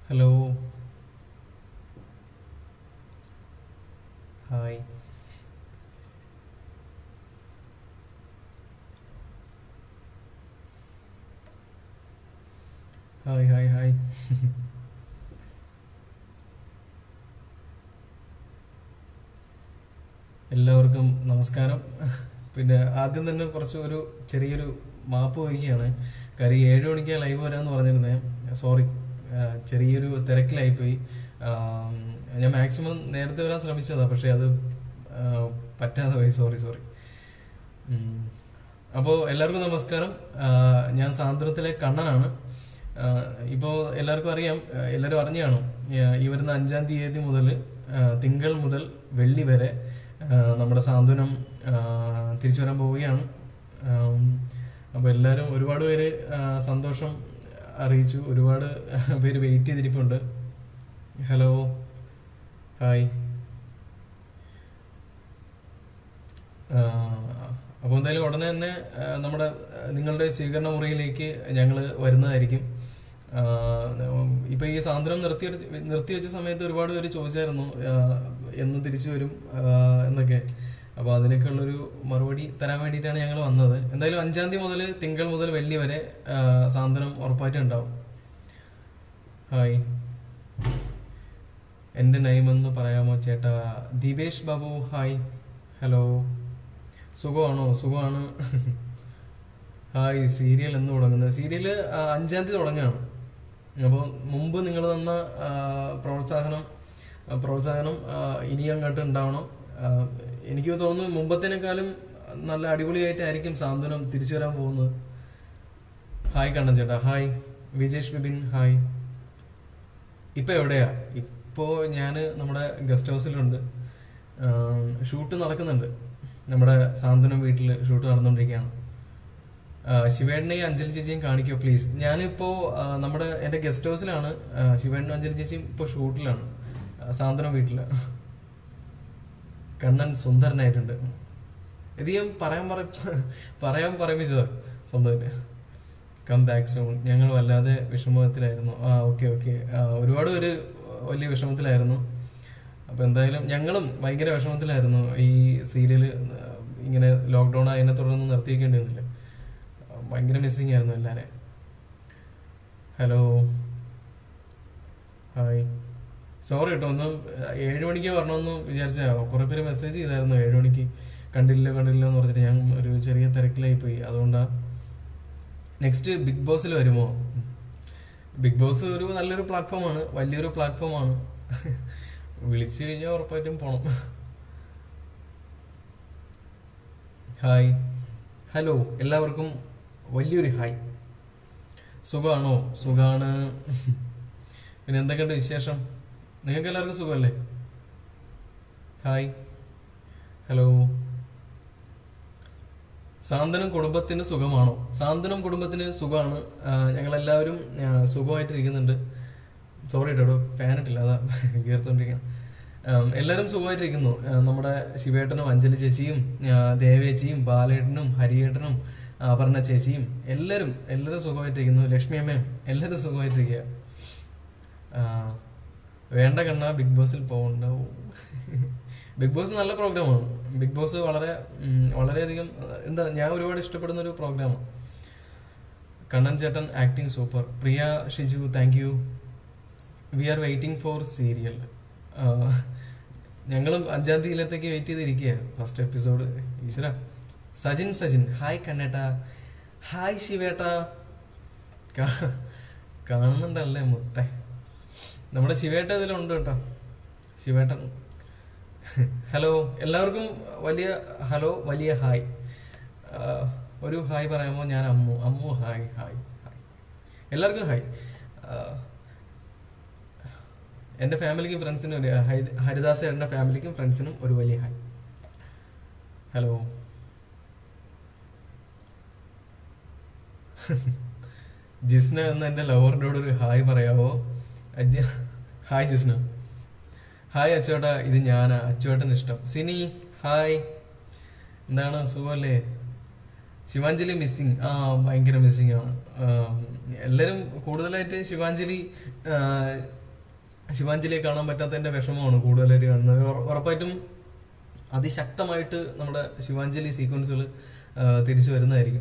Hello hi hi hi hi എല്ലാവർക്കും നമസ്കാരം പിന്നെ ആദ്യം തന്നെ കുറച്ച് ഒരു ചെറിയൊരു മാപ്പ് വഹിക്കുകയാണ് കാര്യം ഏഴ് മണിക്ക് ലൈവ് വരാമെന്ന് പറഞ്ഞിരുന്നത് സോറി ചെറിയൊരു തിരക്കിലായിപ്പോയി ആം, ഞാൻ മാക്സിമം നേരത്തെ വരാൻ ശ്രമിച്ചതാണ് പക്ഷേ അത് ആ, പറ്റാതെ പോയി സോറി സോറി അപ്പോൾ എല്ലാവർക്കും നമസ്കാരം ആ, ഞാൻ സാന്ദ്രത്തിലെ കണ്ണനാണ് ഇപ്പോൾ എല്ലാവർക്കും അറിയാം ആ, എല്ലാവരും അറിഞ്ഞു കാണും ആ, ഈ വരുന്ന അഞ്ചാം തീയതി മുതൽ ആ, തിങ്കൾ മുതൽ വെള്ളി വരെ ആ, നമ്മുടെ സാന്ത്വനം ആ, തിരിച്ചു വരാൻ പോവുകയാണ് അപ്പോൾ എല്ലാവരും ഒരുപാട് പേര് ആ, സന്തോഷം അറിയിച്ചു ഒരുപാട് പേര് വെയിറ്റ് ചെയ്തിരിപ്പുണ്ട് ഹലോ ഹായ് അപ്പോൾ എന്തായാലും ഉടനെ തന്നെ ആ, നമ്മുടെ ആ, നിങ്ങളുടെ സ്വീകരണ മുറിയിലേക്ക് ഞങ്ങൾ വരുന്നതായിരിക്കും ആ, ഇപ്പൊ ഈ സാന്ത്വനം നിർത്തി നിർത്തി വെച്ച സമയത്ത് ഒരുപാട് പേര് ചോദിച്ചായിരുന്നു ആ, എന്ന് തിരിച്ചു വരും ആ, എന്നൊക്കെ അപ്പോൾ അതിനൊക്കെയുള്ളൊരു മറുപടി തരാൻ വേണ്ടിയിട്ടാണ് ഞങ്ങൾ വന്നത് എന്തായാലും അഞ്ചാം തീയതി മുതൽ തിങ്കൾ മുതൽ വെള്ളി വരെ ആ, സാന്ത്വനം ഉറപ്പായിട്ടും ഉണ്ടാവും ഹായ് എൻ്റെ നൈം എന്ന് പറയാമോ ചേട്ടാ ദീപേഷ് ബാബു ഹായ് ഹലോ സുഖമാണോ സുഖമാണ് ഹായ് സീരിയൽ എന്ന് തുടങ്ങുന്നത് സീരിയൽ അഞ്ചാം തീയതി തുടങ്ങുകയാണ് അപ്പോൾ മുമ്പ് നിങ്ങൾ തന്ന ആ, പ്രോത്സാഹനം ആ, പ്രോത്സാഹനം ആ, ഇനി അങ്ങോട്ട് ഉണ്ടാവണം ആ, എനിക്ക് തോന്നുന്നു മുമ്പത്തേനേക്കാളും നല്ല അടിപൊളിയായിട്ടായിരിക്കും സാന്ത്വനം തിരിച്ചു വരാൻ പോകുന്നത് ഹായ് കണ്ണൻ ചേട്ടാ ഹായ് വിജേഷ് ബിബിൻ ഹായ് ഇപ്പൊ എവിടെയാ ഇപ്പോ ഞാന് നമ്മുടെ ഗസ്റ്റ് ഹൗസിലുണ്ട് ഷൂട്ട് നടക്കുന്നുണ്ട് നമ്മുടെ സാന്ത്വനം വീട്ടിൽ ഷൂട്ട് നടന്നുകൊണ്ടിരിക്കുകയാണ് ശിവേണ്ണയും അഞ്ജലി ചേച്ചിയും കാണിക്കോ പ്ലീസ് ഞാനിപ്പോ ആ, നമ്മുടെ എന്റെ ഗസ്റ്റ് ഹൗസിലാണ് ശിവേണ്ണനും അഞ്ജലി ചേച്ചിയും ഇപ്പൊ ഷൂട്ടിലാണ് ആ, സാന്ത്വനം വീട്ടില് കണ്ണൻ സുന്ദരനായിട്ടുണ്ട് ഇത് ഞാൻ പറയാൻ പറ പറയാൻ പറയിപ്പിച്ചതാ സ്വന്തമായിട്ട് കം ബാക്ക് സൂൺ ഞങ്ങൾ വല്ലാതെ വിഷമത്തിലായിരുന്നു ആ ഓക്കെ ഓക്കെ ഒരുപാട് പേര് വലിയ വിഷമത്തിലായിരുന്നു അപ്പൊ എന്തായാലും ഞങ്ങളും ഭയങ്കര വിഷമത്തിലായിരുന്നു ഈ സീരിയല് ഇങ്ങനെ ലോക്ക്ഡൌൺ അതിനെ തുടർന്ന് നിർത്തിയേക്കേണ്ടി വന്നില്ല ഭയങ്കര മിസ്സിങ് ആയിരുന്നു എല്ലാരെ ഹലോ ഹായ് സോറി കേട്ടോ ഒന്ന് ഏഴ് മണിക്ക് വരണമെന്ന് വിചാരിച്ചാ കുറെ പേര് മെസ്സേജ് ചെയ്തായിരുന്നു ഏഴ് മണിക്ക് കണ്ടില്ല കണ്ടില്ല എന്ന് പറഞ്ഞിട്ട് ഞാൻ ഒരു ചെറിയ തിരക്കിലായി പോയി അതുകൊണ്ടാ നെക്സ്റ്റ് ബിഗ് ബോസിൽ വരുമോ ബിഗ് ബോസ് ഒരു നല്ലൊരു പ്ലാറ്റ്ഫോമാണ് വലിയൊരു പ്ലാറ്റ്ഫോമാണ് വിളിച്ചു കഴിഞ്ഞാൽ ഉറപ്പായിട്ടും പോണം ഹായ് ഹലോ എല്ലാവർക്കും വലിയൊരു ഹായ് സുഖമാണോ സുഖാണ് പിന്നെ എന്തൊക്കെയുണ്ട് വിശേഷം നിങ്ങൾക്ക് എല്ലാവർക്കും സുഖമല്ലേ ഹായ് ഹലോ സാന്ത്വനം കുടുംബത്തിന് സുഖമാണോ സാന്ത്വനം കുടുംബത്തിന് സുഖമാണ് ഞങ്ങളെല്ലാവരും ആ, സുഖമായിട്ടിരിക്കുന്നുണ്ട് സോറി കേട്ടോ ഫാൻ ഇട്ടില്ല അതാ ഉയർത്തോണ്ടിരിക്കണം എല്ലാവരും സുഖമായിട്ടിരിക്കുന്നു ആ, നമ്മുടെ ശിവേട്ടനും അഞ്ജലി ചേച്ചിയും ആ, ദേവേച്ചിയും ബാലേട്ടനും ഹരിയേട്ടനും അപർണ ചേച്ചിയും എല്ലാവരും എല്ലാവരും സുഖമായിട്ടിരിക്കുന്നു ലക്ഷ്മി അമ്മയും എല്ലാവരും സുഖമായിട്ടിരിക്കുക ആ, വേണ്ട കണ്ണ ബിഗ് ബോസിൽ പോകണ്ടാവും ബിഗ് ബോസ് നല്ല പ്രോഗ്രാമാണ് ബിഗ് ബോസ് വളരെ ഉം, വളരെയധികം അഹ് എന്താ ഞാൻ ഒരുപാട് ഇഷ്ടപ്പെടുന്ന ഒരു പ്രോഗ്രാമാണ് കണ്ണൻ ചേട്ടൻ acting super Priya Shiju thank you we are waiting for serial ഞങ്ങളും അഞ്ചാം തീയതിയിലത്തേക്ക് വെയിറ്റ് ചെയ്തിരിക്കുക ഫസ്റ്റ് എപ്പിസോഡ് ഈശ്വര സജിൻ സജിൻ ഹായ് കണ്ണേട്ട ഹായ് ശിവേട്ട കാ- കാണുന്നുണ്ടല്ലേ മുത്തേ നമ്മുടെ ശിവേട്ട ഇതിലുണ്ട് കേട്ടോ ശിവേട്ടൻ ഹലോ എല്ലാവർക്കും വലിയ ഹലോ വലിയ ഹായ് ആ, ഒരു ഹായ് പറയാമോ ഞാൻ Ammu Ammu hi hi hi എല്ലാവർക്കും ഹായ് ആ, എൻ്റെ ഫാമിലിക്കും ഫ്രണ്ട്സിനും ഒരു ഹൈ- ഹരിദാസ് ചേട്ടൻ്റെ ഫാമിലിക്കും ഫ്രണ്ട്സിനും ഒരു വലിയ ഹായ് ഹലോ ജിസ്ന എന്ന എൻ്റെ ലവറിനോട് ഒരു ഹായ് പറയാവോ അജ്ജ- ഹായ് ജിസ്ന ഹായ് അച്ചോട്ടാ ഇത് ഞാനാ അച്ചോട്ടന് ഇഷ്ടം സിനി ഹായ് എന്താണ് സുഖമല്ലേ ശിവാഞ്ജലി മിസ്സിങ് ആ ഭയങ്കര മിസ്സിങ് ആണ് ആ, എല്ലാരും കൂടുതലായിട്ട് ശിവാഞ്ജലി ആ, ശിവാഞ്ജലിയെ കാണാൻ പറ്റാത്തതിന്റെ വിഷമമാണ് കൂടുതലായിട്ട് കാണുന്നത് ഉറ- ഉറപ്പായിട്ടും അതിശക്തമായിട്ട് നമ്മുടെ ശിവാഞ്ജലി സീക്വൻസുകൾ തിരിച്ചു വരുന്നതായിരിക്കും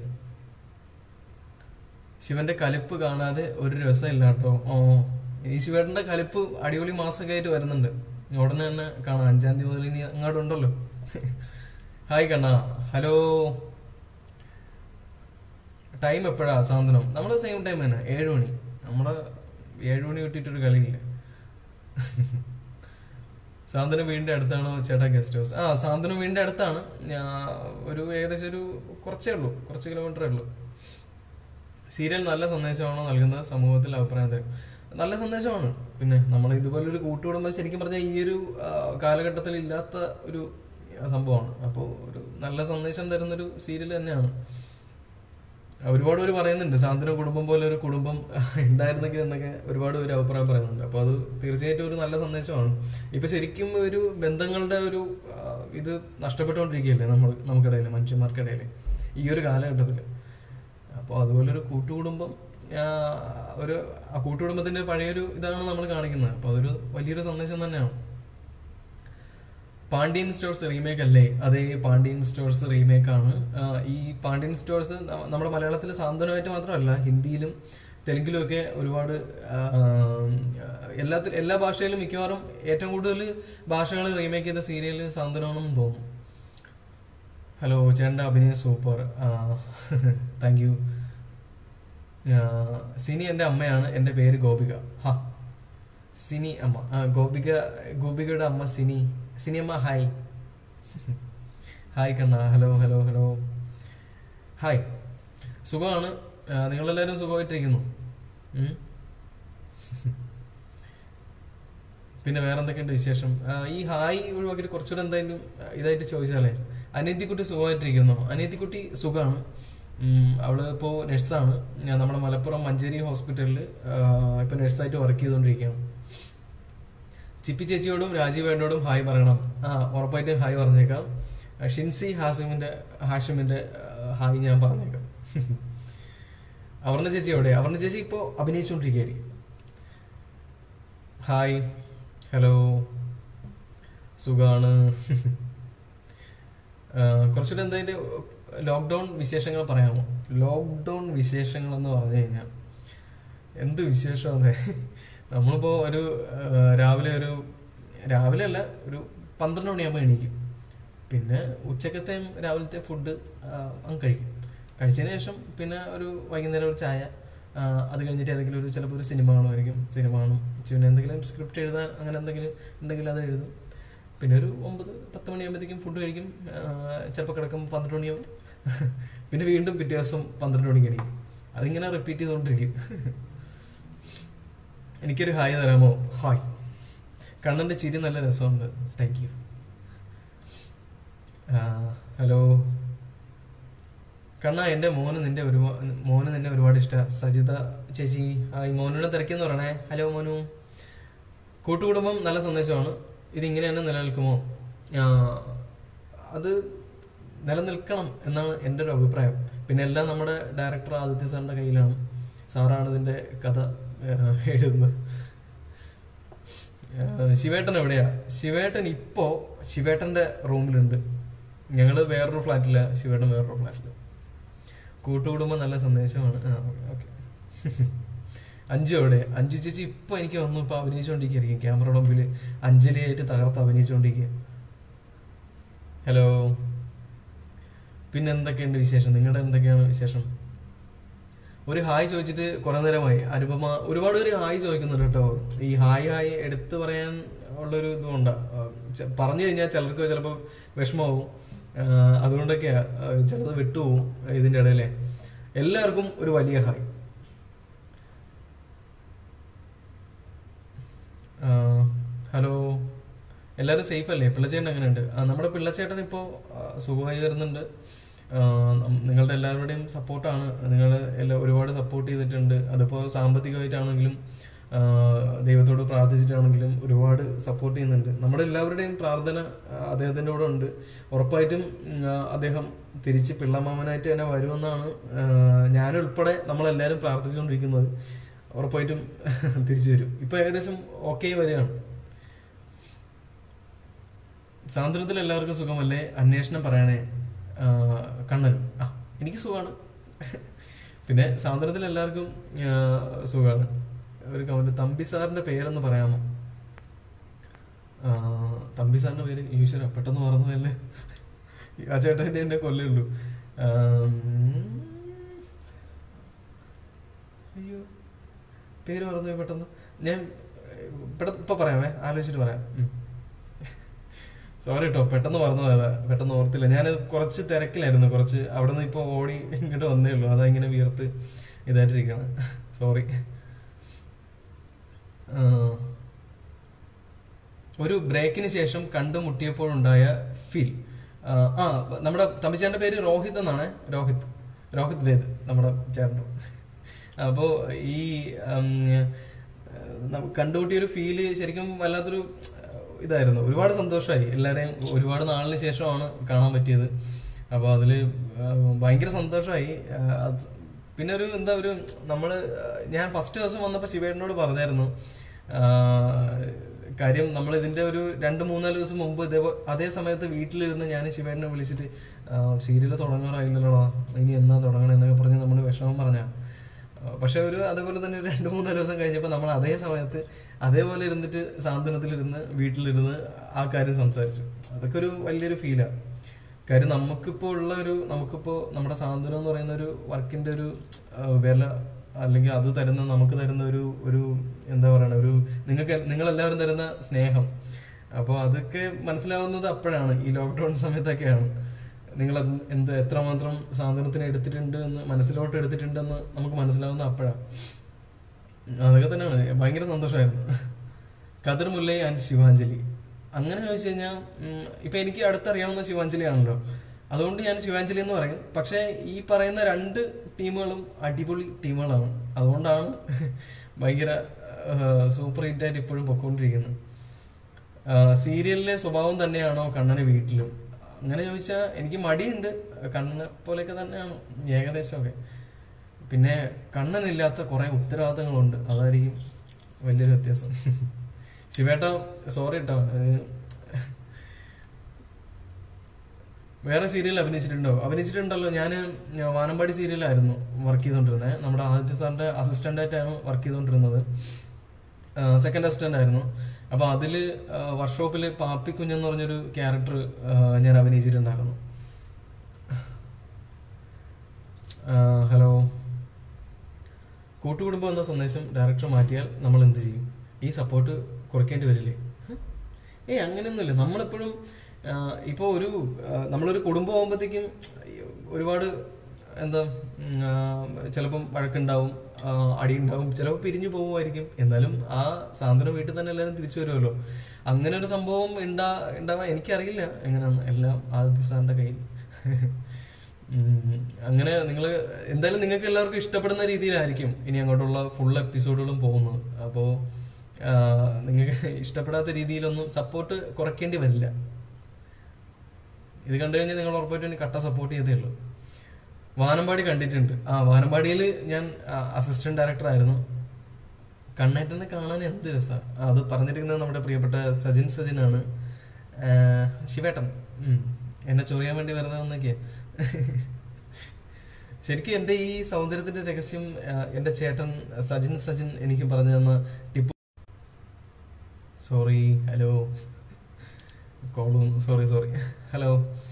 ശിവന്റെ കലിപ്പ് കാണാതെ ഒരു രസമില്ല കേട്ടോ ഓ ഈ ശിവേട്ടന്റെ കലിപ്പ് അടിപൊളി മാസമൊക്കെ ആയിട്ട് വരുന്നുണ്ട് ഉടനെ തന്നെ കാണാം അഞ്ചാം തീയതി മുതൽ ഇനി അങ്ങോട്ട് ഉണ്ടല്ലോ ഹായ് കണ്ണ ഹലോ ടൈം എപ്പോഴാ സാന്ത്വനം നമ്മുടെ സെയിം ടൈം തന്നെ ഏഴ് മണി നമ്മള് ഏഴ് മണി വിട്ടിട്ടൊരു കളിയില്ല സാന്ത്വനം വീടിന്റെ അടുത്താണോ ചേട്ടാ ഗസ്റ്റ് ഹൗസ് ആ സാന്ത്വനം വീടിന്റെ അടുത്താണ് ഞാൻ ഒരു ഏകദേശം ഒരു കുറച്ചേ ഉള്ളൂ കുറച്ച് കിലോമീറ്ററേ ഉള്ളൂ സീരിയൽ നല്ല സന്ദേശമാണോ നൽകുന്നത് സമൂഹത്തിൽ അഭിപ്രായം തരും നല്ല സന്ദേശമാണ് പിന്നെ നമ്മൾ ഇതുപോലൊരു കൂട്ടുകുടുംബം ശരിക്കും പറഞ്ഞാൽ ഈ ഒരു ആ, കാലഘട്ടത്തിൽ ഇല്ലാത്ത ഒരു സംഭവമാണ് അപ്പോൾ ഒരു നല്ല സന്ദേശം തരുന്നൊരു സീരിയൽ തന്നെയാണ് ഒരുപാട് പേര് പറയുന്നുണ്ട് സാന്ത്വന കുടുംബം പോലെ ഒരു കുടുംബം ഉണ്ടായിരുന്നെങ്കിൽ എന്നൊക്കെ ഒരുപാട് പേര് അഭിപ്രായം പറയുന്നുണ്ട് അപ്പോൾ അത് തീർച്ചയായിട്ടും ഒരു നല്ല സന്ദേശമാണ് ഇപ്പൊ ശരിക്കും ഒരു ബന്ധങ്ങളുടെ ഒരു ആ, ഇത് നഷ്ടപ്പെട്ടുകൊണ്ടിരിക്കുകയല്ലേ നമ്മൾ നമുക്കിടയിൽ മനുഷ്യന്മാർക്കിടയിൽ ഈ ഒരു കാലഘട്ടത്തിൽ അപ്പോൾ അതുപോലൊരു കൂട്ടുകുടുംബം ആ, ഒരു ആ കൂട്ടുകുടുംബത്തിന്റെ പഴയൊരു ഇതാണ് നമ്മൾ കാണിക്കുന്നത് അപ്പോൾ അതൊരു വലിയൊരു സന്ദേശം തന്നെയാണ് പാണ്ഡ്യൻ സ്റ്റോഴ്സ് റീമേക്ക് അല്ലേ അതെ പാണ്ഡ്യൻ സ്റ്റോഴ്സ് റീമേക്ക് ആണ് ആ, ഈ പാണ്ഡ്യൻ സ്റ്റോഴ്സ് ന- നമ്മുടെ മലയാളത്തിൽ സാന്ത്വനമായിട്ട് മാത്രമല്ല ഹിന്ദിയിലും തെലുങ്കിലും ഒക്കെ ഒരുപാട് ആ, എല്ലാ എല്ലാ ഭാഷയിലും മിക്കവാറും ഏറ്റവും കൂടുതൽ ഭാഷകൾ റീമേക്ക് ചെയ്ത സീരിയൽ സാന്ത്വനമാണെന്ന് തോന്നുന്നു ഹലോ ചേട്ടൻ്റെ അഭിനയം സൂപ്പർ താങ്ക് യു സിനി എൻ്റെ അമ്മയാണ് എൻ്റെ പേര് ഗോപിക ഹാ സിനി അമ്മ ആ, ഗോപിക ഗോപികയുടെ അമ്മ സിനി സിനി അമ്മ ഹായ് ഹായ് കണ്ണ ഹലോ ഹലോ ഹലോ ഹായ് സുഖമാണ് ആ, നിങ്ങളെല്ലാവരും സുഖമായിട്ടിരിക്കുന്നു ഉം? പിന്നെ വേറെ എന്തൊക്കെയുണ്ട് വിശേഷം ആ, ഈ ഹായ് ഒഴിവാക്കിയിട്ട് കുറച്ചുകൂടെ എന്തായാലും ആ, ഇതായിട്ട് ചോദിച്ചാലേ അനിയത്തിക്കുട്ടി സുഖമായിട്ടിരിക്കുന്നു അനിയത്തിക്കുട്ടി സുഖമാണ് ഉം, അവള് ഇപ്പോൾ നഴ്സാണ് ഞാൻ നമ്മുടെ മലപ്പുറം മഞ്ചേരി ഹോസ്പിറ്റലിൽ ഇപ്പൊ നഴ്സായിട്ട് വർക്ക് ചെയ്തുകൊണ്ടിരിക്കുകയാണ് ചിപ്പി ചേച്ചിയോടും രാജീവേട്ടനോടും ഹായ് പറയണം ആ ഉറപ്പായിട്ടും ഹായ് പറഞ്ഞേക്കാം ആ, ഷിൻസി ഹാസിമിന്റെ ഹാഷിമിന്റെ ആ, ഹായ് ഞാൻ പറഞ്ഞേക്കാം അവർണ ചേച്ചി എവിടെ അവർണ ചേച്ചി ഇപ്പോൾ അഭിനയിച്ചുകൊണ്ടിരിക്കുകയായിരിക്കും ഹായ് ഹലോ സുഖാണ് ആ, കുറച്ചുകൂടെ എന്തായാലും ലോക്ക്ഡൗൺ വിശേഷങ്ങൾ പറയാമോ ലോക്ക്ഡൗൺ വിശേഷങ്ങൾ എന്ന് പറഞ്ഞു കഴിഞ്ഞാൽ എന്ത് വിശേഷമാണ് നമ്മളിപ്പോ ഒരു ആ, രാവിലെ ഒരു രാവിലെ അല്ല ഒരു പന്ത്രണ്ട് മണിയാകുമ്പോൾ എണീക്കും പിന്നെ ഉച്ചക്കത്തെയും രാവിലത്തെ ഫുഡ് അങ്ങ് കഴിക്കും കഴിച്ചതിന് ശേഷം പിന്നെ ഒരു വൈകുന്നേരം ഒരു ചായ ആ, അത് കഴിഞ്ഞിട്ട് ഏതെങ്കിലും ഒരു ചിലപ്പോൾ ഒരു സിനിമ കാണുമായിരിക്കും സിനിമ കാണും പിന്നെ എന്തെങ്കിലും സ്ക്രിപ്റ്റ് എഴുതാൻ അങ്ങനെ എന്തെങ്കിലും ഉണ്ടെങ്കിൽ അത് എഴുതും പിന്നെ ഒരു ഒമ്പത് പത്ത് മണിയാകുമ്പോഴത്തേക്കും ഫുഡ് കഴിക്കും ചിലപ്പോൾ കിടക്കുമ്പോൾ പന്ത്രണ്ട് മണിയാവും പിന്നെ വീണ്ടും പിറ്റേ ദിവസം പന്ത്രണ്ട് മണിക്ക് എണീക്കും അതിങ്ങനെ റിപ്പീറ്റ് ചെയ്തുകൊണ്ടിരിക്കും എനിക്കൊരു ഹായ് തരാമോ ഹായ് കണ്ണന്റെ ചിരി നല്ല രസമുണ്ട് താങ്ക് യു ഹലോ കണ്ണ എൻ്റെ മോന് നിന്റെ ഒരുപാട് മോന് നിന്നെ ഒരുപാട് ഇഷ്ട സജിത ചേച്ചി ഹായ് മോനുടെ തിരക്കെന്ന് പറയണേ ഹലോ മോനു കൂട്ടുകുടുംബം നല്ല സന്ദേശമാണ് ഇതിങ്ങനെ തന്നെ നിലനിൽക്കുമോ ആ, അത് നിലനിൽക്കണം എന്നാണ് എൻ്റെ ഒരു അഭിപ്രായം പിന്നെ എല്ലാം നമ്മുടെ ഡയറക്ടർ ആദിത്യ സാറിൻ്റെ കയ്യിലാണ് സാറാണ് ഇതിൻ്റെ കഥ ആ, എഴുതുന്നത് ആ, ശിവേട്ടൻ എവിടെയാ ശിവേട്ടൻ ഇപ്പോ ശിവേട്ടന്റെ റൂമിലുണ്ട് ഞങ്ങള് വേറൊരു ഫ്ലാറ്റില്ല ശിവേട്ടൻ വേറൊരു ഫ്ലാറ്റില് കൂട്ടുകുടുംബം നല്ല സന്ദേശമാണ് ആ ഓക്കെ അഞ്ചു എവിടെ അഞ്ചു ചേച്ചി ഇപ്പൊ എനിക്ക് വന്നു ഇപ്പൊ അഭിനയിച്ചുകൊണ്ടിരിക്കുകയായിരിക്കും ക്യാമറയുടെ മുമ്പിൽ അഞ്ജലിയായിട്ട് തകർത്ത് അഭിനയിച്ചുകൊണ്ടിരിക്കുക ഹലോ പിന്നെ എന്തൊക്കെയുണ്ട് വിശേഷം നിങ്ങളുടെ എന്തൊക്കെയാണ് വിശേഷം ഒരു ഹായ് ചോദിച്ചിട്ട് കുറെ നേരമായി അനുപമ ഒരുപാട് പേര് ഹായ് ചോദിക്കുന്നുണ്ട് കേട്ടോ ഈ ഹായ് ഹായ് എടുത്തു പറയാൻ ഉള്ളൊരു ഇതുകൊണ്ടാ ആ, ചെ- പറഞ്ഞു കഴിഞ്ഞാൽ ചിലർക്ക് ചിലപ്പോൾ വിഷമാവും ആ, അതുകൊണ്ടൊക്കെയാ ആ, ചിലത് വിട്ടുപോകും ഇതിന്റെ ഇടയിലെ എല്ലാവർക്കും ഒരു വലിയ ഹായ് ആ, ഹലോ എല്ലാവരും സേഫ് അല്ലേ പിള്ളച്ചേട്ടൻ എങ്ങനെയുണ്ട് ആ, നമ്മുടെ പിള്ളച്ചേട്ടൻ ഇപ്പോൾ സുഖമായി വരുന്നുണ്ട് ആ, നം- നിങ്ങളുടെ എല്ലാവരുടെയും സപ്പോർട്ടാണ് നിങ്ങൾ എല്ലാ ഒരുപാട് സപ്പോർട്ട് ചെയ്തിട്ടുണ്ട് അതിപ്പോൾ സാമ്പത്തികമായിട്ടാണെങ്കിലും ആ, ദൈവത്തോട് പ്രാർത്ഥിച്ചിട്ടാണെങ്കിലും ഒരുപാട് സപ്പോർട്ട് ചെയ്യുന്നുണ്ട് നമ്മുടെ എല്ലാവരുടെയും പ്രാർത്ഥന ആ, അദ്ദേഹത്തിൻ്റെ കൂടെ ഉണ്ട് ഉറപ്പായിട്ടും ഉം, ആ, അദ്ദേഹം തിരിച്ച് പിള്ളമാമനായിട്ട് തന്നെ വരുമെന്നാണ് ആ, ഞാനുൾപ്പെടെ നമ്മളെല്ലാവരും പ്രാർത്ഥിച്ചുകൊണ്ടിരിക്കുന്നത് ഉറപ്പായിട്ടും തിരിച്ചു വരും ഇപ്പൊ ഏകദേശം ഓക്കെ വരികയാണ് സാന്ത്വനത്തിൽ എല്ലാവർക്കും സുഖമല്ലേ അന്വേഷണം പറയണേ ആ, കണ്ണനും ആ എനിക്ക് സുഖമാണ് പിന്നെ സാന്ത്വനത്തിൽ എല്ലാവർക്കും ആ, സുഖമാണ് ഒരു കമന്റ് തമ്പി സാറിന്റെ പേരൊന്ന് പറയാമോ ആ, തമ്പി സാറിന്റെ പേര് ഈശ്വര പെട്ടെന്ന് മറന്നതല്ലേ ആ ചേട്ടൻ്റെ എന്നെ കൊല്ലുള്ളൂ അയ്യോ പേര് മറന്നു പെട്ടെന്ന് ഞാൻ പെട്ടെന്ന് ഇപ്പൊ പറയാമേ ആലോചിച്ചിട്ട് പറയാം ഉം. സോറി കേട്ടോ പെട്ടെന്ന് മറന്നു പോയതാ പെട്ടെന്ന് ഓർത്തില്ല ഞാൻ കുറച്ച് തിരക്കിലായിരുന്നു കുറച്ച് അവിടെ നിന്ന് ഇപ്പോൾ ഓടി ഇങ്ങോട്ട് വന്നേ ഉള്ളൂ അതാ ഇങ്ങനെ വിയർത്ത് ഇതായിട്ടിരിക്കണം സോറി ഒരു ബ്രേക്കിന് ശേഷം കണ്ടുമുട്ടിയപ്പോഴുണ്ടായ ഫീൽ ആ നമ്മുടെ തമ്പിച്ചേട്ടൻ്റെ പേര് രോഹിത് എന്നാണ് രോഹിത് രോഹിത് വേദ് നമ്മുടെ ചേട്ടൻ്റെ അപ്പോൾ ഈ ഉം, നം- കണ്ടുമുട്ടിയൊരു ഫീല് ശരിക്കും വല്ലാത്തൊരു ഇതായിരുന്നു ഒരുപാട് സന്തോഷമായി എല്ലാവരെയും ഒരുപാട് നാളിന് ശേഷമാണ് കാണാൻ പറ്റിയത് അപ്പോൾ അതിൽ ഭയങ്കര സന്തോഷമായി പിന്നെ ഒരു എന്താ ഒരു നമ്മൾ ഞാൻ ഫസ്റ്റ് ദിവസം വന്നപ്പോൾ ശിവേട്ടനോട് പറഞ്ഞായിരുന്നു ആ, കാര്യം നമ്മൾ ഇതിന്റെ ഒരു രണ്ട് മൂന്നാല് ദിവസം മുമ്പ് ഇതേ അതേ സമയത്ത് വീട്ടിലിരുന്ന് ഞാൻ ശിവേട്ടനെ വിളിച്ചിട്ട് സീരിയൽ തുടങ്ങാറായില്ലല്ലോടാ ഇനി എന്നാ തുടങ്ങണം എന്നൊക്കെ പറഞ്ഞ് നമ്മൾ വിഷമം പറഞ്ഞ പക്ഷെ ഒരു അതേപോലെ തന്നെ ഒരു രണ്ട് മൂന്നാല് ദിവസം കഴിഞ്ഞപ്പോൾ നമ്മൾ അതേ സമയത്ത് അതേപോലെ ഇരുന്നിട്ട് സാന്ത്വനത്തിലിരുന്ന് വീട്ടിലിരുന്ന് ആ കാര്യം സംസാരിച്ചു അതൊക്കെ ഒരു വലിയൊരു ഫീലാണ് കാര്യം നമുക്കിപ്പോൾ ഉള്ള ഒരു നമുക്കിപ്പോൾ നമ്മുടെ സാന്ത്വനം എന്ന് പറയുന്ന ഒരു വർക്കിന്റെ ഒരു ആ, വില അല്ലെങ്കിൽ അത് തരുന്ന നമുക്ക് തരുന്ന ഒരു ഒരു എന്താ പറയണ ഒരു നിങ്ങൾക്ക് നിങ്ങളെല്ലാവരും തരുന്ന സ്നേഹം അപ്പോൾ അതൊക്കെ മനസ്സിലാവുന്നത് അപ്പോഴാണ് ഈ ലോക്ക്ഡൗൺ സമയത്തൊക്കെയാണ് നിങ്ങൾ അത് എന്ത് എത്രമാത്രം സാന്ത്വനത്തിന് എടുത്തിട്ടുണ്ട് എന്ന് മനസ്സിലോട്ട് എടുത്തിട്ടുണ്ടെന്ന് നമുക്ക് മനസ്സിലാവുന്ന അപ്പോഴാണ് അതൊക്കെ തന്നെയാണ് ഭയങ്കര സന്തോഷമായിരുന്നു കതിർ മുല്ലൈ ആൻഡ് ശിവാഞ്ജലി അങ്ങനെ ചോദിച്ചു കഴിഞ്ഞാൽ ഇപ്പൊ എനിക്ക് അടുത്തറിയാവുന്ന ശിവാഞ്ജലി ആണല്ലോ അതുകൊണ്ട് ഞാൻ ശിവാഞ്ജലി എന്ന് പറയും പക്ഷേ ഈ പറയുന്ന രണ്ട് ടീമുകളും അടിപൊളി ടീമുകളാണ് അതുകൊണ്ടാണ് ഭയങ്കര സൂപ്പർ ഹിറ്റ് ആയിട്ട് ഇപ്പോഴും പൊക്കോണ്ടിരിക്കുന്നത് സീരിയലിലെ സ്വഭാവം തന്നെയാണോ കണ്ണന് വീട്ടിലും അങ്ങനെ ചോദിച്ചാൽ എനിക്ക് മടിയുണ്ട് കണ്ണനെ പോലെയൊക്കെ തന്നെയാണ് ഏകദേശമൊക്കെ പിന്നെ കണ്ണനില്ലാത്ത കുറെ ഉത്തരവാദിത്തങ്ങളുണ്ട് അതായിരിക്കും വലിയൊരു വ്യത്യാസം ശിവേട്ട സോറി കേട്ടോ ഏഹ് വേറെ സീരിയൽ അഭിനയിച്ചിട്ടുണ്ടോ അഭിനയിച്ചിട്ടുണ്ടല്ലോ ഞാൻ വാനമ്പാടി സീരിയലായിരുന്നു വർക്ക് ചെയ്തുകൊണ്ടിരുന്നത് നമ്മുടെ ആദിത്യ സാറിന്റെ അസിസ്റ്റന്റ് ആയിട്ടാണ് വർക്ക് ചെയ്തുകൊണ്ടിരുന്നത് സെക്കൻഡ് അസിസ്റ്റന്റ് ആയിരുന്നു അപ്പൊ അതില് വർക്ക്ഷോപ്പിൽ പാപ്പി കുഞ്ഞെന്ന് പറഞ്ഞൊരു ക്യാരക്ടർ ഞാൻ അഭിനയിച്ചിട്ടുണ്ടായിരുന്നു ഹലോ കൂട്ടുകുടുംബം എന്ന സന്ദേശം ഡയറക്ടർ മാറ്റിയാൽ നമ്മൾ എന്ത് ചെയ്യും ഈ സപ്പോർട്ട് കുറയ്ക്കേണ്ടി വരില്ലേ ഹ്? ഏയ് അങ്ങനെയൊന്നുമില്ല നമ്മളെപ്പോഴും ഇപ്പോൾ ഒരു ആ, നമ്മളൊരു കുടുംബം ആകുമ്പോഴത്തേക്കും ഒരുപാട് എന്താ ഉം, ആ, ചിലപ്പം വഴക്കുണ്ടാവും ആ, അടിയുണ്ടാവും ചിലപ്പോൾ പിരിഞ്ഞു പോകുമായിരിക്കും എന്നാലും ആ സാന്ത്വനം വീട്ടിൽ തന്നെ എല്ലാവരും തിരിച്ചു വരുമല്ലോ അങ്ങനെ ഒരു സംഭവം ഉണ്ടാ ഉണ്ടാവാൻ എനിക്കറിയില്ല എങ്ങനെയാന്ന് എല്ലാം ആദിത്യ സാറിന്റെ കയ്യിൽ ഉം, അങ്ങനെ നിങ്ങൾ എന്തായാലും നിങ്ങൾക്ക് എല്ലാവർക്കും ഇഷ്ടപ്പെടുന്ന രീതിയിലായിരിക്കും ഇനി അങ്ങോട്ടുള്ള ഫുൾ എപ്പിസോഡുകളും പോകുന്നത് അപ്പോൾ നിങ്ങൾക്ക് ഇഷ്ടപ്പെടാത്ത രീതിയിലൊന്നും സപ്പോർട്ട് കുറയ്ക്കേണ്ടി വരില്ല ഇത് കണ്ടു കഴിഞ്ഞാൽ നിങ്ങൾ ഉറപ്പായിട്ടും ഇനി കട്ട സപ്പോർട്ട് ചെയ്തേ ഉള്ളൂ വാനമ്പാടി കണ്ടിട്ടുണ്ട് ആ വാനമ്പാടിയിൽ ഞാൻ അസിസ്റ്റന്റ് ഡയറക്ടർ ആയിരുന്നു കണ്ണേറ്റനെ കാണാൻ എന്ത് രസമാണ് അത് പറഞ്ഞിരിക്കുന്നത് നമ്മുടെ പ്രിയപ്പെട്ട സജിൻ സജിനാണ് ആ, ശിവേട്ടൻ ഉം. എന്നെ ചൊറിയാൻ വേണ്ടി വെറുതെ വന്നൊക്കെയാ ശരിക്കും എൻ്റെ ഈ സൗന്ദര്യത്തിന്റെ രഹസ്യം ആ, എൻ്റെ ചേട്ടൻ സജിൻ സജിൻ എനിക്ക് പറഞ്ഞു തന്ന ടിപ്പ് സോറി ഹലോ കോളും സോറി സോറി ഹലോ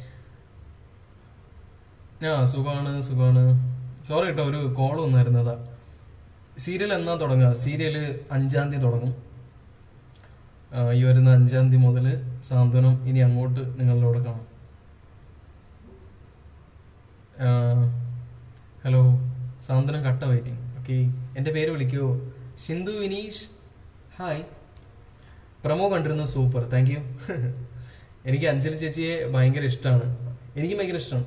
ആ സുഖമാണ് സുഖമാണ് സോറി കേട്ടോ ഒരു കോൾ വന്നായിരുന്നു അതാ സീരിയൽ എന്നാ തുടങ്ങുക സീരിയൽ അഞ്ചാം തീയതി തുടങ്ങും ആ, ഈ വരുന്ന അഞ്ചാം തീയതി മുതൽ സാന്ത്വനം ഇനി അങ്ങോട്ട് നിങ്ങളുടെ കൂടെ കാണാം ആ, ഹലോ സാന്ത്വനം കട്ട വെയിറ്റിംഗ് ഓക്കെ എൻ്റെ പേര് വിളിക്കുമോ സിന്ധു വിനീഷ് ഹായ് പ്രമോ കണ്ടിരുന്നു സൂപ്പർ താങ്ക് യു എനിക്ക് അഞ്ജലി ചേച്ചിയെ ഭയങ്കര ഇഷ്ടമാണ് എനിക്ക് ഭയങ്കര ഇഷ്ടമാണ്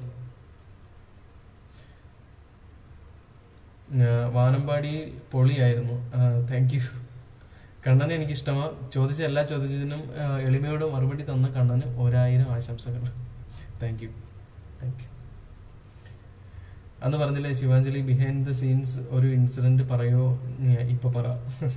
വാനമ്പാടി പൊളിയായിരുന്നു താങ്ക് യു കണ്ണനെ എനിക്ക് ഇഷ്ടമാണ് ചോദിച്ച എല്ലാ ചോദ്യത്തിനും ആ, എളിമയോട് മറുപടി തന്ന കണ്ണന് ഒരായിരം ആശംസകൾ താങ്ക് യു താങ്ക് യു അന്ന് പറഞ്ഞില്ലേ ശിവാഞ്ജലി ബിഹൈൻഡ് ദ സീൻസ് ഒരു ഇൻസിഡന്റ് പറയോ ഞാൻ ഇപ്പൊ പറ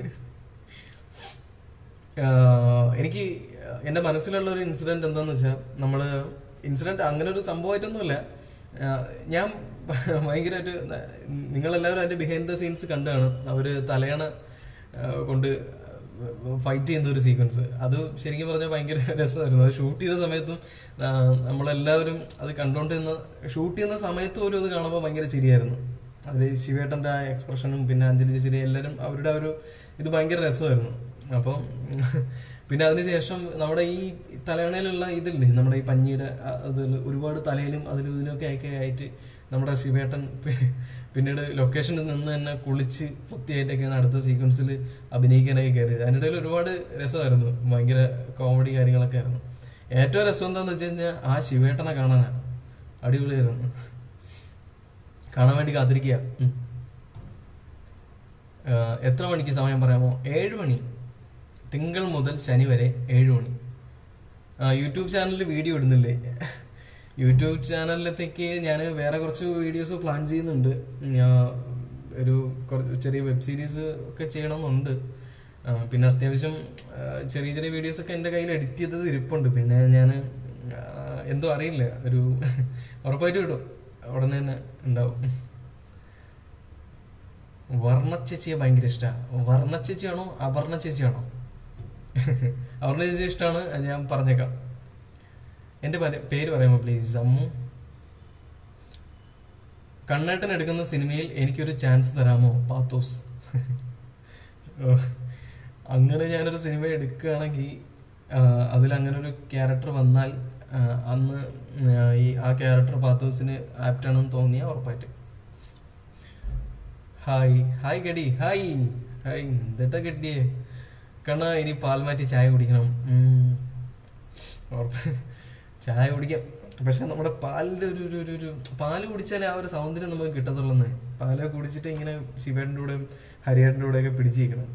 ആഹ് എനിക്ക് എന്റെ മനസ്സിലുള്ള ഒരു ഇൻസിഡന്റ് എന്താന്ന് വെച്ചാൽ നമ്മള് ഇൻസിഡന്റ് അങ്ങനെ ഒരു സംഭവമായിട്ടൊന്നുമില്ല ആഹ് ഞാൻ ഭയങ്കരമായിട്ട് നിങ്ങളെല്ലാവരും അതിന്റെ ബിഹൈൻഡ് ദ സീൻസ് കണ്ടാണ് അവര് തലയണ ആഹ് കൊണ്ട് ഫൈറ്റ് ചെയ്യുന്ന ഒരു സീക്വൻസ് അത് ശരിക്കും പറഞ്ഞാൽ ഭയങ്കര രസമായിരുന്നു അത് ഷൂട്ട് ചെയ്ത സമയത്തും ആഹ് നമ്മളെല്ലാവരും അത് കണ്ടോണ്ടിരുന്ന ഷൂട്ട് ചെയ്യുന്ന സമയത്ത് പോലും അത് കാണുമ്പോൾ ഭയങ്കര ചിരിയായിരുന്നു അതിൽ ശിവേട്ടന്റെ ആ എക്സ്പ്രഷനും പിന്നെ അഞ്ജലി ചേച്ചി എല്ലാവരും അവരുടെ ആ ഒരു ഇത് ഭയങ്കര രസമായിരുന്നു അപ്പം പിന്നെ അതിനുശേഷം നമ്മുടെ ഈ തലയണയിലുള്ള ഇതില്ലേ നമ്മുടെ ഈ പഞ്ഞിയുടെ അ- അതിൽ ഒരുപാട് തലയിലും അതിലും ഇതിലൊക്കെ ഒക്കെ ആയിട്ട് നമ്മുടെ ശിവേട്ടൻ പി- പിന്നീട് ലൊക്കേഷനിൽ നിന്ന് തന്നെ കുളിച്ച് വൃത്തിയായിട്ടൊക്കെയാണ് അടുത്ത സീക്വൻസിൽ അഭിനയിക്കാനൊക്കെ കയറിയത് അതിനിടയിൽ ഒരുപാട് രസമായിരുന്നു ഭയങ്കര കോമഡി കാര്യങ്ങളൊക്കെ ആയിരുന്നു ഏറ്റവും രസം എന്താന്ന് വെച്ച് കഴിഞ്ഞാൽ ആ ശിവേട്ടനെ കാണാനാണ് അടിപൊളിയായിരുന്നു കാണാൻ വേണ്ടി കാത്തിരിക്കുക ഉം. ആഹ് എത്ര മണിക്ക് സമയം പറയാമോ ഏഴ് മണി തിങ്കൾ മുതൽ ശനി വരെ ഏഴ് മണി ആ, യൂട്യൂബ് ചാനലിൽ വീഡിയോ ഇടുന്നില്ലേ യൂട്യൂബ് ചാനലിലത്തേക്ക് ഞാൻ വേറെ കുറച്ച് വീഡിയോസ് പ്ലാൻ ചെയ്യുന്നുണ്ട് ഞാൻ ഒരു കുറച്ച് ചെറിയ വെബ് സീരീസ് ഒക്കെ ചെയ്യണമെന്നുണ്ട് ആ, പിന്നെ അത്യാവശ്യം ആ, ചെറിയ ചെറിയ വീഡിയോസ് ഒക്കെ എൻ്റെ കയ്യിൽ എഡിറ്റ് ചെയ്തത് ഇരിപ്പുണ്ട് പിന്നെ ഞാൻ എന്തോ അറിയില്ല ഒരു ഉറപ്പായിട്ട് വിടും ഉടനെ തന്നെ ഉണ്ടാവും വർണ്ണ ചേച്ചിയെ ഭയങ്കര ഇഷ്ടമാണ് വർണ്ണ ചേച്ചിയാണോ അപർണ ചേച്ചിയാണോ അപർണ ചേച്ചി ഇഷ്ടമാണ് ഞാൻ പറഞ്ഞേക്കാം എന്റെ പര- പേര് പറയാമോ പ്ലീസ് അമ്മു കണ്ണേട്ടൻ എടുക്കുന്ന സിനിമയിൽ എനിക്കൊരു ചാൻസ് തരാമോ പാത്തോസ് ഓ, അങ്ങനെ ഞാനൊരു സിനിമ എടുക്കുകയാണെങ്കിൽ അതിൽ അങ്ങനെ ഒരു ക്യാരക്ടർ വന്നാൽ ആ, അന്ന് ആ, ഈ ആ ക്യാരക്ടർ പാത്തോസിന് ആപ്റ്റാണെന്ന് തോന്നിയാൽ ഉറപ്പായിട്ട് ഹായ് ഹായ് ഗഡി ഹായ് ഹായ് എന്തിട്ടാ ഗഡിയെ കണ്ണ ഇനി പാൽ മാറ്റി ചായ കുടിക്കണം ഉം. ഉറപ്പ്. ചായ കുടിക്കാം പക്ഷെ നമ്മുടെ പാലിന്റെ ഒരു ഒരു ഒരു ഒരു പാല് കുടിച്ചാലേ ആ ഒരു സൗന്ദര്യം നമുക്ക് കിട്ടത്തുള്ളൂ പാല് കുടിച്ചിട്ട് ഇങ്ങനെ ശിവേട്ടൻ്റെ കൂടെയും ഹരിയേട്ടൻ്റെ കൂടെയൊക്കെ പിടിച്ചിരിക്കണം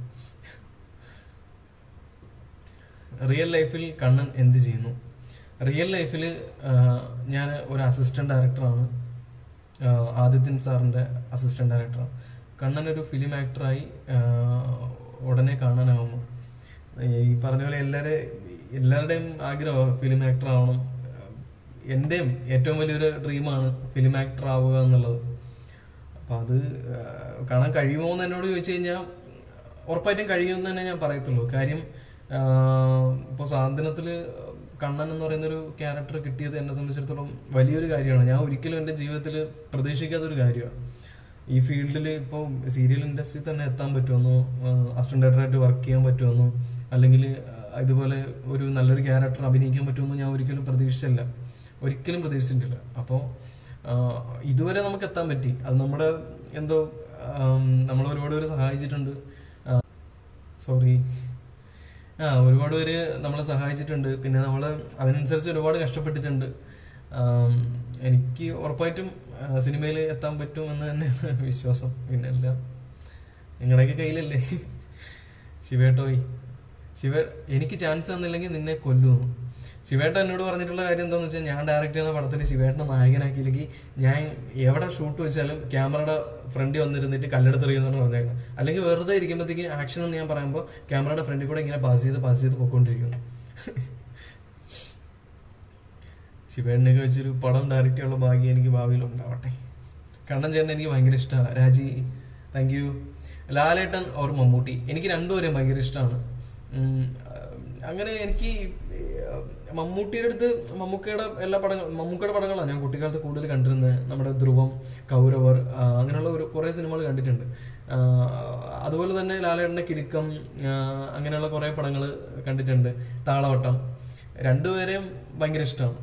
റിയൽ ലൈഫിൽ കണ്ണൻ എന്ത് ചെയ്യുന്നു റിയൽ ലൈഫിൽ ഞാൻ ഒരു അസിസ്റ്റന്റ് ഡയറക്ടറാണ് ആഹ് ആദിത്യൻ സാറിന്റെ അസിസ്റ്റന്റ് ഡയറക്ടറാണ് കണ്ണൻ ഒരു ഫിലിം ആക്ടറായി ഉടനെ കാണാനാവുന്നു ഈ പറഞ്ഞ പോലെ എല്ലാവരെ എല്ലാവരുടെയും ആഗ്രഹമാണ് ഫിലിം ആക്ടർ ആവണം എൻ്റെയും ഏറ്റവും വലിയൊരു ഡ്രീമാണ് ഫിലിം ആക്ടർ ആവുക എന്നുള്ളത് അപ്പം അത് ആഹ് കാണാൻ കഴിയുമോ എന്ന് എന്നോട് ചോദിച്ചു കഴിഞ്ഞാൽ ഉറപ്പായിട്ടും കഴിയുമെന്ന് തന്നെ ഞാൻ പറയത്തുള്ളൂ കാര്യം ഇപ്പോൾ സാന്ത്വനത്തിൽ കണ്ണൻ എന്ന് പറയുന്ന ഒരു ക്യാരക്ടർ കിട്ടിയത് എന്നെ സംബന്ധിച്ചിടത്തോളം വലിയൊരു കാര്യമാണ് ഞാൻ ഒരിക്കലും എൻ്റെ ജീവിതത്തിൽ പ്രതീക്ഷിക്കാത്ത ഒരു കാര്യമാണ് ഈ ഫീൽഡിൽ ഇപ്പോൾ സീരിയൽ ഇൻഡസ്ട്രി തന്നെ എത്താൻ പറ്റുമെന്നോ അസിസ്റ്റന്റ് ഡയറക്ടറായിട്ട് വർക്ക് ചെയ്യാൻ പറ്റുമെന്നോ അല്ലെങ്കിൽ ഇതുപോലെ ഒരു നല്ലൊരു ക്യാരക്ടർ അഭിനയിക്കാൻ പറ്റുമെന്നോ ഞാൻ ഒരിക്കലും പ്രതീക്ഷിച്ചില്ല ഒരിക്കലും പ്രതീക്ഷിച്ചിട്ടില്ല അപ്പോൾ ഇതുവരെ നമുക്ക് എത്താൻ പറ്റി അത് നമ്മുടെ എന്തോ നമ്മൾ ഒരുപാട് പേര് സഹായിച്ചിട്ടുണ്ട് സോറി ആ ഒരുപാട് പേര് നമ്മളെ സഹായിച്ചിട്ടുണ്ട് പിന്നെ നമ്മൾ അതിനനുസരിച്ച് ഒരുപാട് കഷ്ടപ്പെട്ടിട്ടുണ്ട് ആം, എനിക്ക് ഉറപ്പായിട്ടും സിനിമയിൽ എത്താൻ പറ്റും എന്ന് തന്നെയാണ് വിശ്വാസം പിന്നെ എല്ലാം നിങ്ങളുടെയൊക്കെ കയ്യിലല്ലേ ശിവേട്ടോയ് ശിവ എനിക്ക് ചാൻസ് തന്നില്ലെങ്കിൽ നിന്നെ കൊല്ലുമെന്ന് ശിവേട്ടൻ എന്നോട് പറഞ്ഞിട്ടുള്ള കാര്യം എന്താണെന്ന് വെച്ചാൽ ഞാൻ ഡയറക്റ്റ് ചെയ്യുന്ന പടത്തിൽ ശിവേട്ടനെ നായകനാക്കിയില്ലെങ്കിൽ ഞാൻ എവിടെ ഷൂട്ട് വെച്ചാലും ക്യാമറയുടെ ഫ്രണ്ടിൽ വന്നിരുന്നിട്ട് കല്ലെടുത്തെറിയുന്നതാണ് പറഞ്ഞേക്കുന്നത് അല്ലെങ്കിൽ വെറുതെ ഇരിക്കുമ്പോഴത്തേക്ക് ആക്ഷൻ എന്ന് ഞാൻ പറയുമ്പോൾ ക്യാമറയുടെ ഫ്രണ്ടിൽ കൂടെ ഇങ്ങനെ പാസ് ചെയ്ത് പാസ് ചെയ്ത് പോയിക്കൊണ്ടിരിക്കുന്നു ശിവേട്ടനൊക്കെ വെച്ചൊരു പടം ഡയറക്റ്റ് ചെയ്യാനുള്ള ഭാഗ്യം എനിക്ക് ഭാവിയിൽ ഉണ്ടാവട്ടെ കണ്ണൻ ചേട്ടൻ എനിക്ക് ഭയങ്കര ഇഷ്ടമാണ് Raji thank you Lalettan or Mammootty എനിക്ക് രണ്ടുപേരെയും ഭയങ്കര ഇഷ്ടമാണ് ഉം, അങ്ങനെ എനിക്ക് ഏഹ്, മമ്മൂട്ടിയുടെ അടുത്ത് മമ്മൂക്കയുടെ എല്ലാ പടങ്ങളും മമ്മൂക്കയുടെ പടങ്ങളാണ് ഞാൻ കുട്ടിക്കാലത്ത് കൂടുതൽ കണ്ടിരുന്നത് നമ്മുടെ ധ്രുവം കൗരവർ ആ, അങ്ങനെയുള്ള ഒരു കുറേ സിനിമകൾ കണ്ടിട്ടുണ്ട് ആ, അതുപോലെ തന്നെ ലാലേട്ടൻ്റെ കിലുക്കം ആ, അങ്ങനെയുള്ള കുറേ പടങ്ങൾ കണ്ടിട്ടുണ്ട് താളവട്ടം രണ്ടുപേരെയും ഭയങ്കര ഇഷ്ടമാണ്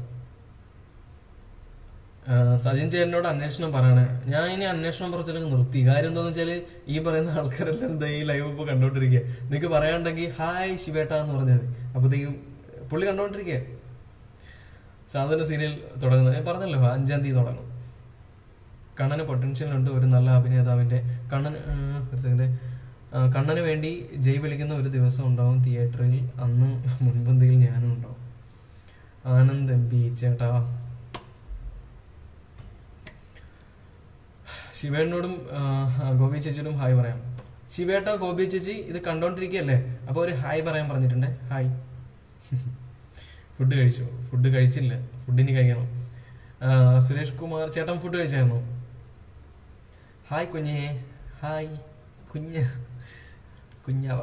ആ, സജിൻ ചേട്ടനോട് അന്വേഷണം പറയണേ ഞാൻ ഇനി അന്വേഷണം കുറച്ചൊക്കെ നിർത്തി കാര്യം എന്താന്ന് വെച്ചാല് ഈ പറയുന്ന ആൾക്കാരെല്ലാം ദേ ഈ ലൈവ് ഇപ്പൊ കണ്ടോണ്ടിരിക്കുക നിനക്ക് പറയാണ്ടെങ്കിൽ ഹായ് ശിവേട്ട എന്ന് പറഞ്ഞത് അപ്പത്തേക്കും പുള്ളി കണ്ടോണ്ടിരിക്കുക സാധാരണ സീരിയൽ തുടങ്ങുന്നത് ഞാൻ പറഞ്ഞല്ലോ അഞ്ചാം തീയതി തുടങ്ങും കണ്ണന് പൊട്ടൻഷ്യൽ ഉണ്ട് ഒരു നല്ല അഭിനേതാവിന്റെ കണ്ണൻ ആ, ഒരു സെക്കൻഡ് ആ, കണ്ണന് വേണ്ടി ജയ് വിളിക്കുന്ന ഒരു ദിവസം ഉണ്ടാവും തിയേറ്ററിൽ അന്ന് മുൻപന്തിയിൽ ഞാനും ഉണ്ടാവും ആനന്ദ് എം പി ചേട്ടാ ശിവേട്ടനോടും ആ, ഗോപി ചേച്ചിയോടും ഹായ് പറയാം ശിവേട്ട ഗോപി ചേച്ചി ഇത് കണ്ടോണ്ടിരിക്കുകയല്ലേ അപ്പൊ ഒരു ഹായ് പറയാൻ പറഞ്ഞിട്ടുണ്ടേ ഹായ് ഫുഡ് കഴിച്ചു ഫുഡ് കഴിച്ചില്ല ഫുഡിന് കഴിക്കണം ആ, സുരേഷ് കുമാർ ചേട്ടൻ ഫുഡ് കഴിച്ചായിരുന്നു ഹായ് കുഞ്ഞേ ഹായ് കുഞ്ഞ് കുഞ്ഞാവ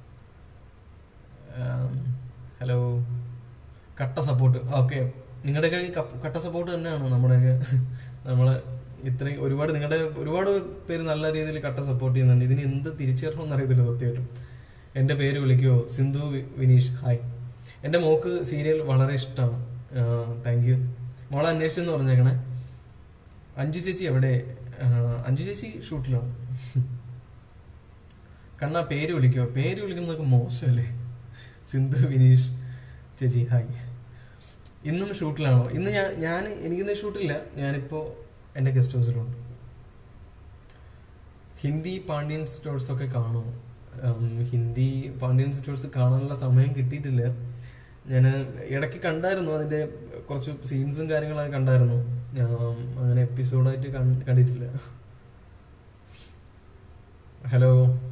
ആം, ഹലോ കട്ട സപ്പോർട്ട് ഓക്കെ നിങ്ങളുടെയൊക്കെ ഈ കപ്പ- കട്ട സപ്പോർട്ട് തന്നെയാണ് നമ്മുടെയൊക്കെ നമ്മള് ഇത്രയും ഒരുപാട് നിങ്ങളുടെ ഒരുപാട് പേര് നല്ല രീതിയിൽ കട്ട സപ്പോർട്ട് ചെയ്യുന്നുണ്ട് ഇതിന് എന്ത് തിരിച്ചു തരണമെന്ന് അറിയത്തില്ല സത്യമായിട്ടും എൻ്റെ പേര് വിളിക്കുമോ സിന്ധു വി- വിനീഷ് ഹായ് എൻ്റെ മോക്ക് സീരിയൽ വളരെ ഇഷ്ടമാണ് താങ്ക് യു മോളെ അന്വേഷിച്ചെന്ന് പറഞ്ഞേക്കണേ അഞ്ചു ചേച്ചി എവിടെ ആ, അഞ്ചു ചേച്ചി ഷൂട്ടിലാണ് കണ്ണാ പേര് വിളിക്കുമോ പേര് വിളിക്കുന്നതൊക്കെ മോശമല്ലേ സിന്ധു വിനീഷ് ചേച്ചി ഹായ് ഇന്നും ഷൂട്ടിലാണോ ഇന്ന് ഞാൻ ഞാൻ എനിക്കിന്ന് ഷൂട്ടില്ല ഞാനിപ്പോൾ എൻ്റെ ഗസ്റ്റ് ഹൗസിലുണ്ട് ഹിന്ദി പാണ്ഡ്യൻ സ്റ്റോഴ്സ് ഒക്കെ കാണും ഉം, ഹിന്ദി പാണ്ഡ്യൻ സ്റ്റോഴ്സ് കാണാനുള്ള സമയം കിട്ടിയിട്ടില്ല ഞാൻ ഇടയ്ക്ക് കണ്ടായിരുന്നു അതിൻ്റെ കുറച്ച് സീൻസും കാര്യങ്ങളൊക്കെ കണ്ടായിരുന്നു ഉം, അങ്ങനെ എപ്പിസോഡായിട്ട് കണ്ടിട്ടില്ല ഹലോ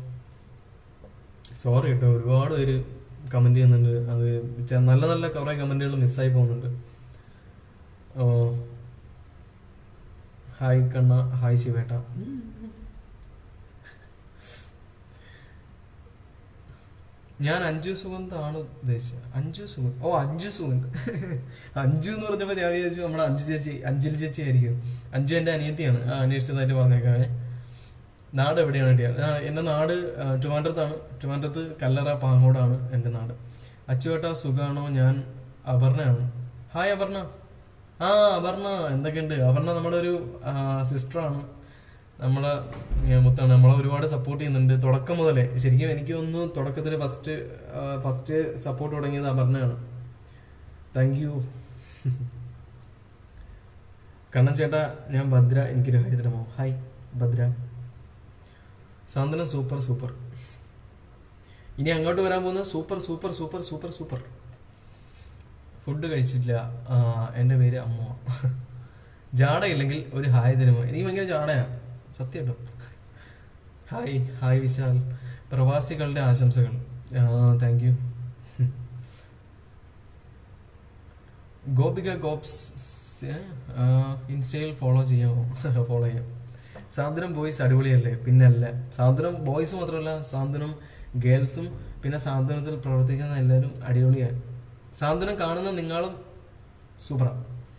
സോറി കേട്ടോ ഒരുപാട് പേര് കമന്റ് ചെയ്യുന്നുണ്ട് അത് ചെ- നല്ല നല്ല കുറെ കമന്റുകൾ മിസ്സായി പോകുന്നുണ്ട് ഓ ഹായ് കണ്ണ ഹായ് ശിവേട്ട ഞാൻ അഞ്ജു സുഗന്ധ് ആണ് ഉദ്ദേശിച്ചത് അഞ്ജു സുഗന്ധ് ഓ അഞ്ജു സുഗന്ധ് അഞ്ജു എന്ന് പറഞ്ഞപ്പോൾ ഞാൻ വിചാരിച്ചു നമ്മുടെ അഞ്ജു ചേച്ചി അഞ്ജലി ചേച്ചി ആയിരിക്കും അഞ്ജു എൻ്റെ അനിയത്തിയാണ് ആ അന്വേഷിച്ചതായിട്ട് പറഞ്ഞേക്കാമേ നാട് എവിടെയാണ് കിട്ടിയ എൻ്റെ നാട് ആ, ട്രിവാൻഡ്രത്താണ് ട്രിവാൻഡ്രത്ത് കല്ലറ പാങ്ങോടാണ് എൻ്റെ നാട് അച്ചുവേട്ട സുഖാണോ ഞാൻ അപർണയാണ് ഹായ് അപർണ ആ അപർണ എന്തൊക്കെയുണ്ട് അപർണ നമ്മുടെ ഒരു സിസ്റ്ററാണ് നമ്മളെ ഏ, മുത്താണ് നമ്മളെ ഒരുപാട് സപ്പോർട്ട് ചെയ്യുന്നുണ്ട് തുടക്കം മുതലേ ശരിക്കും എനിക്ക് ഒന്ന് തുടക്കത്തിൽ ഫസ്റ്റ് ഫസ്റ്റ് സപ്പോർട്ട് തുടങ്ങിയത് അപർണയാണ് താങ്ക് യു കണ്ണൻ ചേട്ടാ ഞാൻ ഭദ്ര എനിക്കൊരു ഹായ് തരമോ hi Bhadra Santhwanam super super ഇനി അങ്ങോട്ട് വരാൻ പോകുന്നത് super super super super super food കഴിച്ചിട്ടില്ല ആ, എൻ്റെ പേര് അമ്മ ജാടയില്ലെങ്കിൽ ഒരു ഹായ് തരുമോ എനിക്ക് ഭയങ്കര ജാടയാ സത്യമായിട്ടും ഹായ് ഹായ് വിശാൽ പ്രവാസികളുടെ ആശംസകൾ താങ്ക് യു ഗോപിക ഗോപ്സ് ഇൻസ്റ്റയിൽ ഫോളോ ചെയ്യാമോ ഫോളോ ചെയ്യാം സാന്ത്വനം ബോയ്സ് അടിപൊളിയല്ലേ പിന്നല്ല സാന്ത്വനം ബോയ്സ് മാത്രമല്ല സാന്ത്വനം ഗേൾസും പിന്നെ സാന്ത്വനത്തിൽ പ്രവർത്തിക്കുന്ന എല്ലാവരും അടിപൊളിയാണ് സാന്ത്വനം കാണുന്ന നിങ്ങളും സൂപ്പറാണ്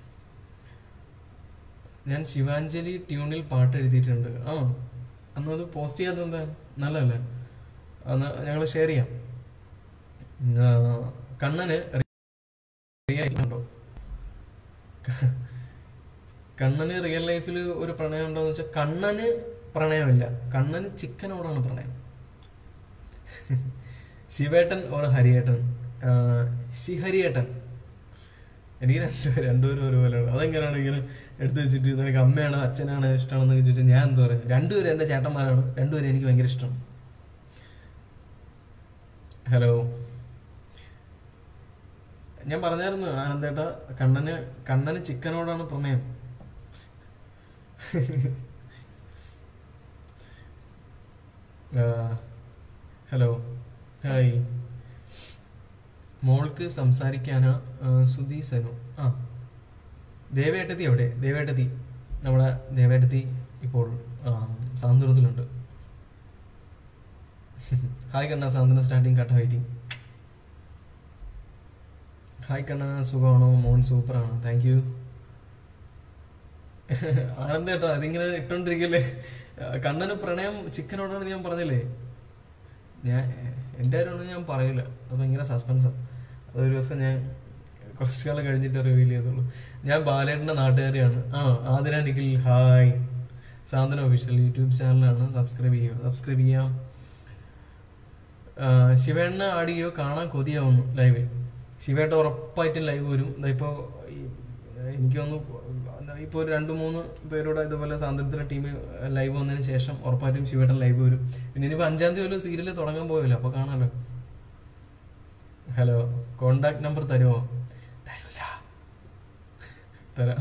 ഞാൻ ശിവാഞ്ജലി ട്യൂണിൽ പാട്ട് എഴുതിയിട്ടുണ്ട് ആ അന്നത് പോസ്റ്റ് ചെയ്യാത്ത എന്താ നല്ലതല്ലേ അന്ന് ഞങ്ങൾ ഷെയർ ചെയ്യാം ആ, കണ്ണന് റിയൽ ഉണ്ടോ കണ്ണന് റിയൽ ലൈഫിൽ ഒരു പ്രണയം ഉണ്ടോന്ന് വെച്ചാൽ കണ്ണന് പ്രണയമില്ല കണ്ണന് ചിക്കനോടാണ് പ്രണയം ശിവേട്ടൻ ഓർ ഹരിയേട്ടൻ ആ, ശിഹരിയേട്ടൻ എനിക്ക് രണ്ടുപേരും രണ്ടുപേരും ഒരുപോലെയാണ് അതെങ്ങനെയാണ് ഇങ്ങനെ എടുത്തു വെച്ചിട്ട് നിനക്ക് അമ്മയാണ് അച്ഛനാണ് ഇഷ്ടമാണെന്നൊക്കെ ചോദിച്ചാൽ ഞാൻ എന്താ പറയുക രണ്ടുപേരും എൻ്റെ ചേട്ടന്മാരാണ് രണ്ടുപേരും എനിക്ക് ഭയങ്കര ഇഷ്ടമാണ് ഹലോ ഞാൻ പറഞ്ഞായിരുന്നു ആനന്ദേട്ട കണ്ണന് കണ്ണന് ചിക്കനോടാണ് പ്രണയം ഹലോ ഹായ് മോൾക്ക് സംസാരിക്കാനാ ആ, സുധി സനു ആ ദേവേട്ടത്തി എവിടെ ദേവേട്ടത്തി നമ്മുടെ ദേവേട്ടത്തി ഇപ്പോൾ ആ, സാന്ത്വനത്തിലുണ്ട് ഹായ് കണ്ണ സാന്ത്വന സ്റ്റാർട്ടിങ് കട്ട വെയിറ്റിംഗ് ഹായ് കണ്ണ സുഖമാണോ മോൻ സൂപ്പറാണ് താങ്ക് യു ആനന്ദ കേട്ടോ അതിങ്ങനെ ഇട്ടോണ്ടിരിക്കല്ലേ കണ്ണന് പ്രണയം ചിക്കനോടാണ് ഞാൻ പറഞ്ഞില്ലേ ഞാൻ എൻ്റെ കാര്യമൊന്നും ഞാൻ പറയില്ല അത് ഭയങ്കര സസ്പെൻസാണ് അതൊരു ദിവസം ഞാൻ കുറച്ച് കാലം കഴിഞ്ഞിട്ട് റിവീൽ ചെയ്തോളൂ ഞാൻ ബാലേട്ടൻ്റെ നാട്ടുകാരിയാണ് ആ Athira Nikhil hi Santhwana official YouTube ചാനലാണ് സബ്സ്ക്രൈബ് ചെയ്യുക സബ്സ്ക്രൈബ് ചെയ്യാം ആ, ശിവേണ്ണ ആടിയോ കാണാൻ കൊതിയാവുന്നു ലൈവിൽ ശിവേട്ട ഉറപ്പായിട്ടും ലൈവ് വരും ദാ ഇപ്പോ ഈ എനിക്ക് തോന്നുന്നു ഇപ്പോൾ ഒരു രണ്ട് മൂന്ന് പേരോട് ഇതുപോലെ സാന്ദ്രത്തിലെ ടീം ലൈവ് വന്നതിന് ശേഷം ഉറപ്പായിട്ടും ശിവേട്ടൻ ലൈവ് വരും പിന്നെ ഇനിയിപ്പോൾ അഞ്ചാം തീയതി ഒരു സീരിയൽ തുടങ്ങാൻ പോയല്ലോ അപ്പോൾ കാണാലോ ഹലോ കോണ്ടാക്ട് നമ്പർ തരുമോ തരൂല തരാം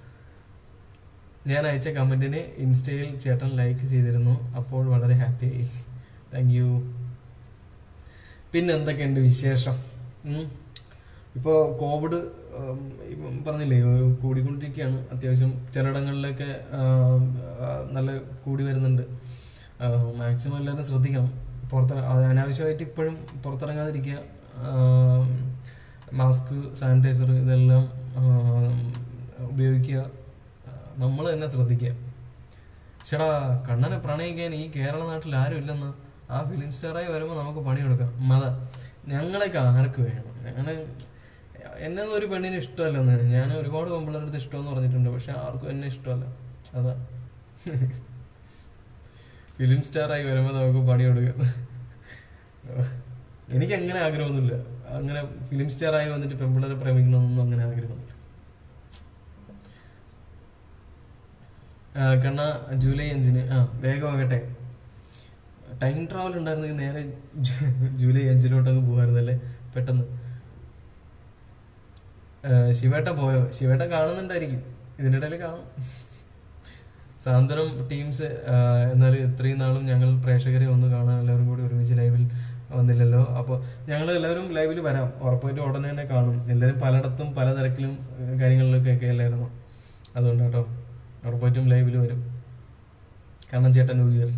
ഞാൻ അയച്ച കമന്റിന് ഇൻസ്റ്റയിൽ ചേട്ടൻ ലൈക്ക് ചെയ്തിരുന്നു അപ്പോൾ വളരെ ഹാപ്പിയായി താങ്ക് യു പിന്നെ എന്തൊക്കെയുണ്ട് വിശേഷം ഉം. ഇപ്പോൾ കോവിഡ് ഉം, ഇപ്പം പറഞ്ഞില്ലേ ഏഹ് കൂടിക്കൊണ്ടിരിക്കുകയാണ് അത്യാവശ്യം ചിലയിടങ്ങളിലൊക്കെ ആം, ആ, നല്ല കൂടി വരുന്നുണ്ട് മാക്സിമം എല്ലാവരും ശ്രദ്ധിക്കണം പുറത്ത് അനാവശ്യമായിട്ട് ഇപ്പോഴും പുറത്തിറങ്ങാതിരിക്കുക ആം, മാസ്ക് സാനിറ്റൈസർ ഇതെല്ലാം ആം, ഉപയോഗിക്കുക നമ്മൾ തന്നെ ശ്രദ്ധിക്കുക ചേടാ കണ്ണനെ പ്രണയിക്കാൻ ഈ കേരള നാട്ടിൽ ആരും ഇല്ലെന്ന് ആ ഫിലിം സ്റ്റാറായി വരുമ്പോൾ നമുക്ക് പണിയെടുക്കാം മത ഞങ്ങളൊക്കെ ആർക്ക് വേണം ഞങ്ങള് എന്നെ ഒരു പെണ്ണിന് ഇഷ്ടമല്ലെന്ന് ഞാൻ ഒരുപാട് പെമ്പിള്ളേരുടെ അടുത്ത് ഇഷ്ടമെന്ന് പറഞ്ഞിട്ടുണ്ട് പക്ഷെ ആർക്കും എന്നെ ഇഷ്ടമല്ല അതാ ഫിലിം സ്റ്റാറായി വരുമ്പോൾ നമുക്ക് പണിയെടുക്കാം എനിക്ക് അങ്ങനെ ആഗ്രഹമൊന്നുമില്ല അങ്ങനെ ഫിലിം സ്റ്റാറായി വന്നിട്ട് പെമ്പിള്ളേരെ പ്രേമിക്കണമെന്നൊന്നും അങ്ങനെ ആഗ്രഹമൊന്നുമില്ല ആ, കണ്ണ ജൂലൈ അഞ്ചിന് ആ വേഗമാകട്ടെ ടൈം ട്രാവൽ ഉണ്ടായിരുന്നെങ്കിൽ നേരെ ജൂ- ജൂലൈ അഞ്ചിലോട്ട് അങ്ങ് പോകുമായിരുന്നല്ലേ പെട്ടെന്ന് ആ, ശിവേട്ടൻ പോയോ ശിവേട്ടൻ കാണുന്നുണ്ടായിരിക്കും ഇതിൻ്റെ ഇടയിൽ കാണും സാന്ത്വനം ടീംസ് എന്നാലും ഇത്രയും നാളും ഞങ്ങൾ പ്രേക്ഷകരെ ഒന്ന് കാണാൻ എല്ലാവരും കൂടി ഒരുമിച്ച് ലൈവിൽ വന്നില്ലല്ലോ അപ്പോൾ ഞങ്ങൾ എല്ലാവരും ലൈവിൽ വരാം ഉറപ്പായിട്ടും ഉടനെ തന്നെ കാണും എല്ലാവരും പലയിടത്തും പല തിരക്കിലും ഏഹ്, കാര്യങ്ങളിലൊക്കെ ഒക്കെ അല്ലായിരുന്നു അതുകൊണ്ട് കേട്ടോ ഉറപ്പായിട്ടും ലൈവിൽ വരും കണ്ണൻ ചേട്ടൻ ന്യൂ ഇയർ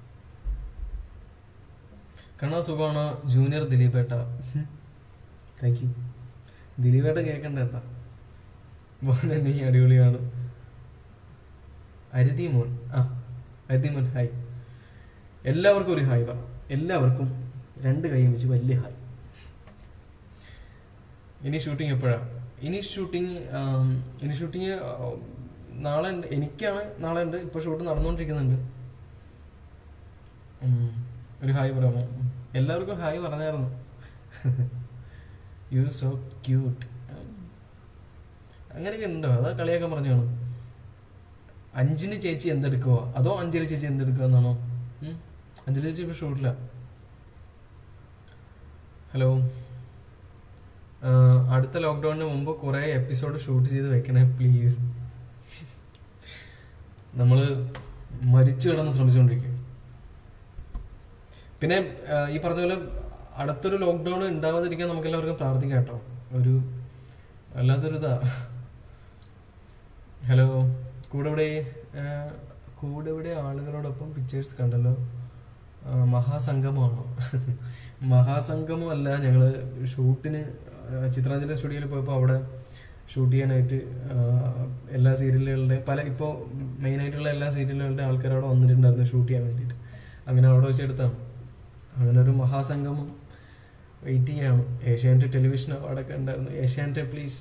കണ്ണ സുഖമാണോ ജൂനിയർ ദിലീപേട്ട താങ്ക് യു ദിലീപേട്ട കേൾക്കണ്ട കേട്ടാ മോനെ നീ അടിപൊളിയാണ് അരുതി മോൻ ആ അരുതി മോൻ ഹായ് എല്ലാവർക്കും ഒരു ഹായ് പറ എല്ലാവർക്കും രണ്ട് കൈയും വെച്ച് വലിയ ഹായ് ഇനി ഷൂട്ടിംഗ് എപ്പോഴാ ഇനി ഷൂട്ടിംഗ് ഇനി ഷൂട്ടിംഗ് നാളെ ഉണ്ട് എനിക്കാണ് നാളെ ഉണ്ട് ഇപ്പൊ ഷൂട്ട് നടന്നുകൊണ്ടിരിക്കുന്നുണ്ട് ഉം. ഒരു ഹായ് പറയാമോ എല്ലാവർക്കും ഹായ് പറഞ്ഞായിരുന്നു യു സോ ക്യൂട്ട് അങ്ങനെയൊക്കെ ഉണ്ടോ അതാ കളിയാക്കാൻ പറഞ്ഞാണ് അഞ്ചിന് ചേച്ചി എന്തെടുക്കുവോ അതോ അഞ്ജലി ചേച്ചി എന്തെടുക്കുക എന്നാണോ ഉം? അഞ്ജലി ചേച്ചി ഇപ്പൊ ഷൂട്ടില്ല ഹലോ അടുത്ത ലോക്ക്ഡൌണിന് മുമ്പ് കുറെ എപ്പിസോഡ് ഷൂട്ട് ചെയ്ത് വെക്കണേ പ്ലീസ് നമ്മൾ മരിച്ചു കിടന്ന് ശ്രമിച്ചുകൊണ്ടിരിക്കും പിന്നെ ആ, ഈ പറഞ്ഞ പോലെ അടുത്തൊരു ലോക്ക്ഡൌൺ ഉണ്ടാവാതിരിക്കാൻ നമുക്ക് എല്ലാവർക്കും പ്രാർത്ഥിക്കാം കേട്ടോ ഒരു വല്ലാത്തൊരു ഇതാ ഹലോ കൂടെ ഇവിടെ ആ, കൂടെ ഇവിടെ ആളുകളോടൊപ്പം പിക്ചേഴ്സ് കണ്ടല്ലോ ആ, മഹാസംഗമമാണോ മഹാസംഗമം അല്ല ഞങ്ങള് ഷൂട്ടിന് ആ, ചിത്രാഞ്ജലി സ്റ്റുഡിയോയിൽ പോയപ്പോൾ അവിടെ ഷൂട്ട് ചെയ്യാനായിട്ട് ആ, എല്ലാ സീരിയലുകളുടെ പല ഇപ്പോൾ മെയിനായിട്ടുള്ള എല്ലാ സീരിയലുകളുടെ ആൾക്കാർ അവിടെ വന്നിട്ടുണ്ടായിരുന്നു ഷൂട്ട് ചെയ്യാൻ വേണ്ടിയിട്ട് അങ്ങനെ അവിടെ വെച്ച് എടുത്താണ് അങ്ങനെ ഒരു മഹാസംഗമം വെയിറ്റ് ചെയ്യാണ് ഏഷ്യാനെറ്റ് ടെലിവിഷൻ അവാർഡൊക്കെ ഉണ്ടായിരുന്നു ഏഷ്യാനെറ്റ് പ്ലീസ്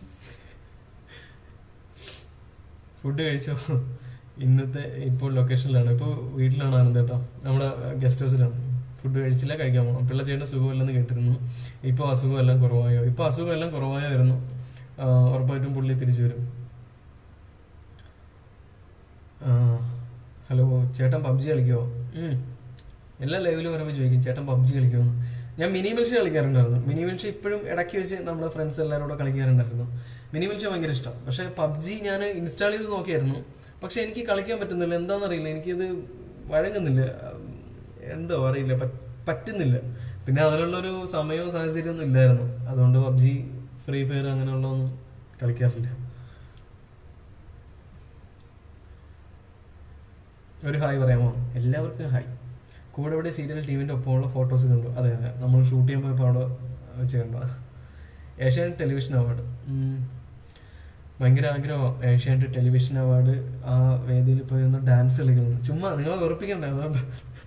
ഫുഡ് കഴിച്ചോ ഇന്നത്തെ ഇപ്പോൾ ലൊക്കേഷനിലാണ് ഇപ്പോൾ വീട്ടിലാണ് ആനന്ദ് കേട്ടോ നമ്മുടെ ഗസ്റ്റ് ഹൗസിലാണ് ഫുഡ് കഴിച്ചില്ല കഴിക്കാൻ പോകണം പിള്ളച്ചേട്ടൻ്റെ സുഖമില്ലെന്ന് കേട്ടിരുന്നു ഇപ്പോൾ അസുഖമെല്ലാം കുറവായോ ഇപ്പോൾ അസുഖമെല്ലാം കുറവായോ വരുന്നു ആ, ഉറപ്പായിട്ടും പുള്ളി തിരിച്ചു വരും ആ, ഹലോ ചേട്ടൻ പബ്ജി കളിക്കുമോ ഉം. എല്ലാ ലൈവിലും വരുമ്പോൾ ചോദിക്കും ചേട്ടൻ പബ്ജി കളിക്കുമെന്ന് ഞാൻ മിനി മിൽഷ കളിക്കാറുണ്ടായിരുന്നു മിനി മിൽഷ ഇപ്പോഴും ഇടയ്ക്ക് വെച്ച് നമ്മുടെ ഫ്രണ്ട്സ് എല്ലാവരും കൂടെ കളിക്കാറുണ്ടായിരുന്നു മിനി മിൽഷ ഭയങ്കര ഇഷ്ടം പക്ഷേ പബ്ജി ഞാൻ ഇൻസ്റ്റാൾ ചെയ്ത് നോക്കിയായിരുന്നു പക്ഷെ എനിക്ക് കളിക്കാൻ പറ്റുന്നില്ല എന്താണെന്നറിയില്ല എനിക്കിത് വഴങ്ങുന്നില്ല എന്തോ അറിയില്ല പറ്റ്- പറ്റുന്നില്ല പിന്നെ അതിനുള്ളൊരു സമയവും സാഹചര്യവും ഒന്നും ഇല്ലായിരുന്നു അതുകൊണ്ട് പബ്ജി ഫ്രീ ഫയർ അങ്ങനെയുള്ളതൊന്നും കളിക്കാറില്ല ഒരു ഹായ് പറയാമോ എല്ലാവർക്കും ഹായ് കൂടെ ഇവിടെ സീരിയൽ ടീമിന്റെ ഒപ്പമുള്ള ഫോട്ടോസ് കണ്ടു അതെ അതെ നമ്മൾ ഷൂട്ട് ചെയ്യാൻ പോയപ്പോൾ അവിടെ വെച്ച് കണ്ട ഏഷ്യാനെറ്റ് ടെലിവിഷൻ അവാർഡ് ഭയങ്കര ആഗ്രഹം ഏഷ്യാനെറ്റ് ടെലിവിഷൻ അവാർഡ് ആ വേദിയിൽ പോയി ഒന്ന് ഡാൻസ് കളിക്കുന്നു ചുമ്മാ നിങ്ങളെ വെറുപ്പിക്കണ്ടേ അതുകൊണ്ട്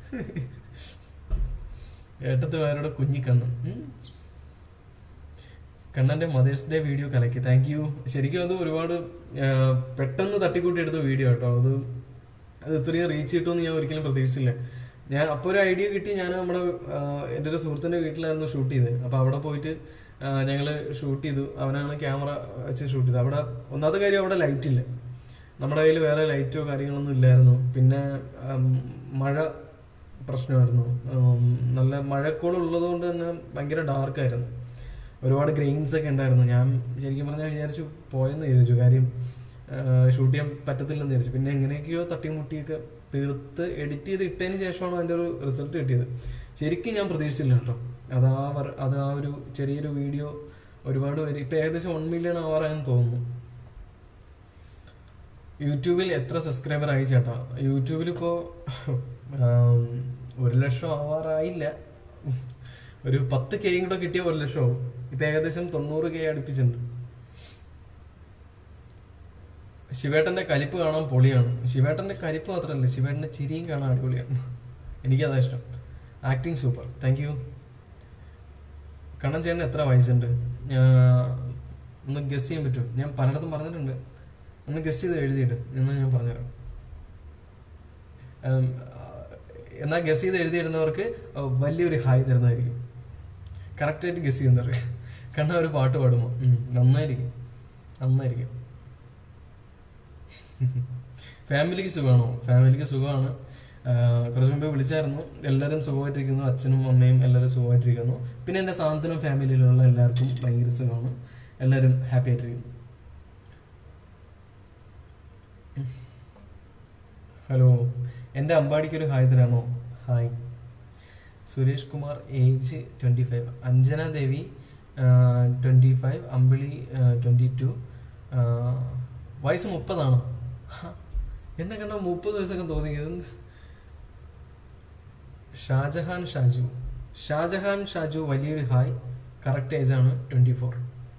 ഏട്ടത്തുമാരുടെ കുഞ്ഞിക്കണ്ണം ഉം. കണ്ണന്റെ മദേഴ്സ് ഡേ വീഡിയോ കലക്കി താങ്ക് യു ശരിക്കും അത് ഒരുപാട് ആ, പെട്ടെന്ന് തട്ടിക്കൂട്ടി എടുത്ത വീഡിയോ കേട്ടോ അത് അത് ഇത്രയും റീച്ച് കിട്ടുമെന്ന് ഞാൻ ഒരിക്കലും പ്രതീക്ഷിച്ചില്ല ഞാൻ അപ്പോൾ ഒരു ഐഡിയ കിട്ടി ഞാൻ നമ്മുടെ ആ, എൻ്റെ ഒരു സുഹൃത്തിൻ്റെ വീട്ടിലായിരുന്നു ഷൂട്ട് ചെയ്തത് അപ്പോൾ അവിടെ പോയിട്ട് ഞങ്ങൾ ഷൂട്ട് ചെയ്തു അവനാണ് ക്യാമറ വെച്ച് ഷൂട്ട് ചെയ്തത് അവിടെ ഒന്നാമത്തെ കാര്യം അവിടെ ലൈറ്റ് ഇല്ല നമ്മുടെ കയ്യിൽ വേറെ ലൈറ്റോ കാര്യങ്ങളൊന്നും ഇല്ലായിരുന്നു പിന്നെ ഉം, മഴ പ്രശ്നമായിരുന്നു ഉം, നല്ല മഴക്കോൾ ഉള്ളത് കൊണ്ട് തന്നെ ഭയങ്കര ഡാർക്കായിരുന്നു ഒരുപാട് ഗ്രെയിൻസ് ഒക്കെ ഉണ്ടായിരുന്നു ഞാൻ ശരിക്കും പറഞ്ഞാൽ വിചാരിച്ചു പോയെന്ന് വിചാരിച്ചു കാര്യം ഷൂട്ട് ചെയ്യാൻ പറ്റത്തില്ലെന്ന് വിചാരിച്ചു പിന്നെ എങ്ങനെയൊക്കെയോ തട്ടിമുട്ടിയൊക്കെ തീർത്ത് എഡിറ്റ് ചെയ്ത് ഇട്ടതിന് ശേഷമാണ് അതിൻ്റെ ഒരു റിസൾട്ട് കിട്ടിയത് ശരിക്കും ഞാൻ പ്രതീക്ഷിച്ചില്ല കേട്ടോ അത് ആ വർ- അത് ആ ഒരു ചെറിയൊരു വീഡിയോ ഒരുപാട് പേര് ഇപ്പം ഏകദേശം വൺ മില്യൺ ആവാറായെന്ന് തോന്നുന്നു യൂട്യൂബിൽ എത്ര സബ്സ്ക്രൈബർ ആയി ചേട്ടാ യൂട്യൂബിൽ ഇപ്പോൾ ഒരു ലക്ഷം ആവാറായില്ല ഒരു പത്ത് കെയും കൂടെ കിട്ടിയ ഒരു ലക്ഷം ആവും ഇപ്പൊ ഏകദേശം തൊണ്ണൂറ് കെ അടുപ്പിച്ചിട്ടുണ്ട് ശിവേട്ടന്റെ കലിപ്പ് കാണാൻ പൊളിയാണ് ശിവേട്ടന്റെ കലിപ്പ് മാത്രമല്ല ശിവേട്ടന്റെ ചിരിയും കാണാൻ അടിപൊളിയാണ് എനിക്കതാ ഇഷ്ടം acting super thank you Kannan ചേട്ടന് എത്ര വയസ്സുണ്ട് ഞാൻ- ഒന്ന് ഗസ് ചെയ്യാൻ പറ്റുമോ ഞാൻ പലയിടത്തും പറഞ്ഞിട്ടുണ്ട് ഒന്ന് ഗസ് ചെയ്ത് എഴുതിയിട്ട് എന്നാൽ ഞാൻ പറഞ്ഞുതരാം ഉം, എന്നാൽ ഗസ് ചെയ്ത് എഴുതിയിടുന്നവർക്ക് വലിയൊരു ഹായ് തരുന്നതായിരിക്കും കറക്റ്റായിട്ട് ഗസ് ചെയ്യുന്നവർക്ക് കണ്ണ ഒരു പാട്ട് പാടുമോ ഉം, നന്നായിരിക്കും നന്നായിരിക്കും ഫാമിലിക്ക് സുഖമാണോ ഫാമിലിക്ക് സുഖമാണ് ആ, കുറച്ച് മുമ്പേ വിളിച്ചായിരുന്നു എല്ലാവരും സുഖമായിട്ടിരിക്കുന്നു അച്ഛനും അമ്മയും എല്ലാവരും സുഖമായിട്ടിരിക്കുന്നു പിന്നെ എൻ്റെ സാന്ത്വനം ഫാമിലിയിലുള്ള എല്ലാവർക്കും ഭയങ്കര സുഖമാണ് എല്ലാവരും ഹാപ്പി ആയിട്ടിരിക്കുന്നു ഹലോ എൻ്റെ അമ്പാടിക്ക് ഒരു ഹായ് തരാമോ hi Suresh Kumar age twenty five Anjana Devi twenty five Ambili twenty two വയസ്സ് മുപ്പതാണോ ഹ, എന്നെ കണ്ട മുപ്പത് വയസ്സൊക്കെ തോന്നിയത് ഷാജഹാൻ ഷാജു ഷാജഹാൻ ഷാജു വലിയൊരു ഹായ് കറക്റ്റ് ഏജ് ആണ് twenty four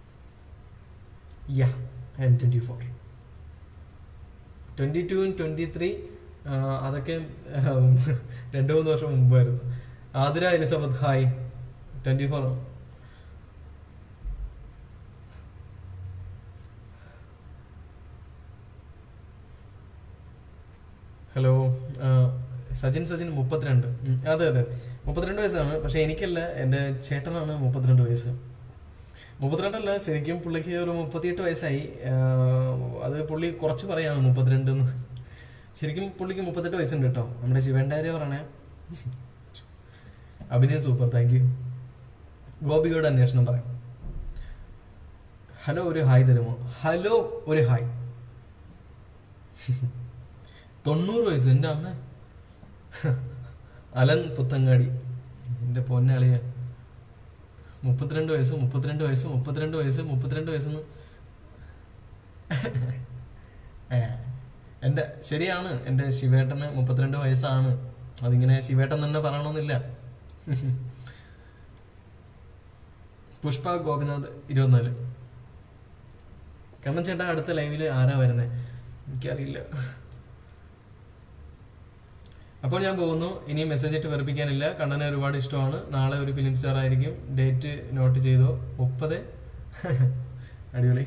yeah I am twenty four twenty ടുവും ട്വൻറ്റി ത്രീ അതൊക്കെ ഉം, രണ്ട് മൂന്ന് വർഷം മുമ്പായിരുന്നു Athira Elizabeth hi twenty four hello Sajin Sajin മുപ്പത്തിരണ്ട് ഉം, അതെ അതെ മുപ്പത്തിരണ്ട് വയസ്സാണ് പക്ഷെ എനിക്കല്ല എൻ്റെ ചേട്ടനാണ് മുപ്പത്തിരണ്ട് വയസ്സ് മുപ്പത്തിരണ്ടല്ല ശരിക്കും പുള്ളിക്ക് ഒരു മുപ്പത്തിയെട്ട് വയസ്സായി ആ, അത് പുള്ളി കുറച്ച് പറയാണ് മുപ്പത്തിരണ്ട് എന്ന് ശരിക്കും പുള്ളിക്ക് മുപ്പത്തെട്ട് വയസ്സുണ്ട് കേട്ടോ നമ്മുടെ ശിവൻ്റെ പറയണേ അഭിനയം സൂപ്പർ താങ്ക് യു ഗോപികയുടെ അന്വേഷണം പറയാം ഹലോ ഒരു ഹായ് തരുമോ ഹലോ ഒരു ഹായ് തൊണ്ണൂറ് വയസ്സ് എൻ്റെ അമ്മ അലൻ പുത്തങ്ങാടി എൻ്റെ പൊന്നളിയ മുപ്പത്തിരണ്ട് വയസ്സ് മുപ്പത്തിരണ്ട് വയസ്സ് മുപ്പത്തിരണ്ട് വയസ്സ് മുപ്പത്തിരണ്ട് വയസ്സെന്ന് ഏ, എൻ്റെ ശരിയാണ് എൻ്റെ ശിവേട്ടന് മുപ്പത്തിരണ്ട് വയസ്സാണ് അതിങ്ങനെ ശിവേട്ടൻ തന്നെ പറയണമെന്നില്ല പുഷ്പ ഗോപിനാഥ് ഇരുപത്തിനാല് കണ്ണൻ ചേട്ടാ അടുത്ത ലൈവില് ആരാ വരുന്നത് എനിക്കറിയില്ല അപ്പോൾ ഞാൻ പോകുന്നു ഇനി മെസ്സേജ് ഇട്ട് വെറുപ്പിക്കാനില്ല കണ്ണനെ ഒരുപാട് ഇഷ്ടമാണ് നാളെ ഒരു ഫിലിം സ്റ്റാർ ആയിരിക്കും ഡേറ്റ് നോട്ട് ചെയ്തോ മുപ്പത് അടിപൊളി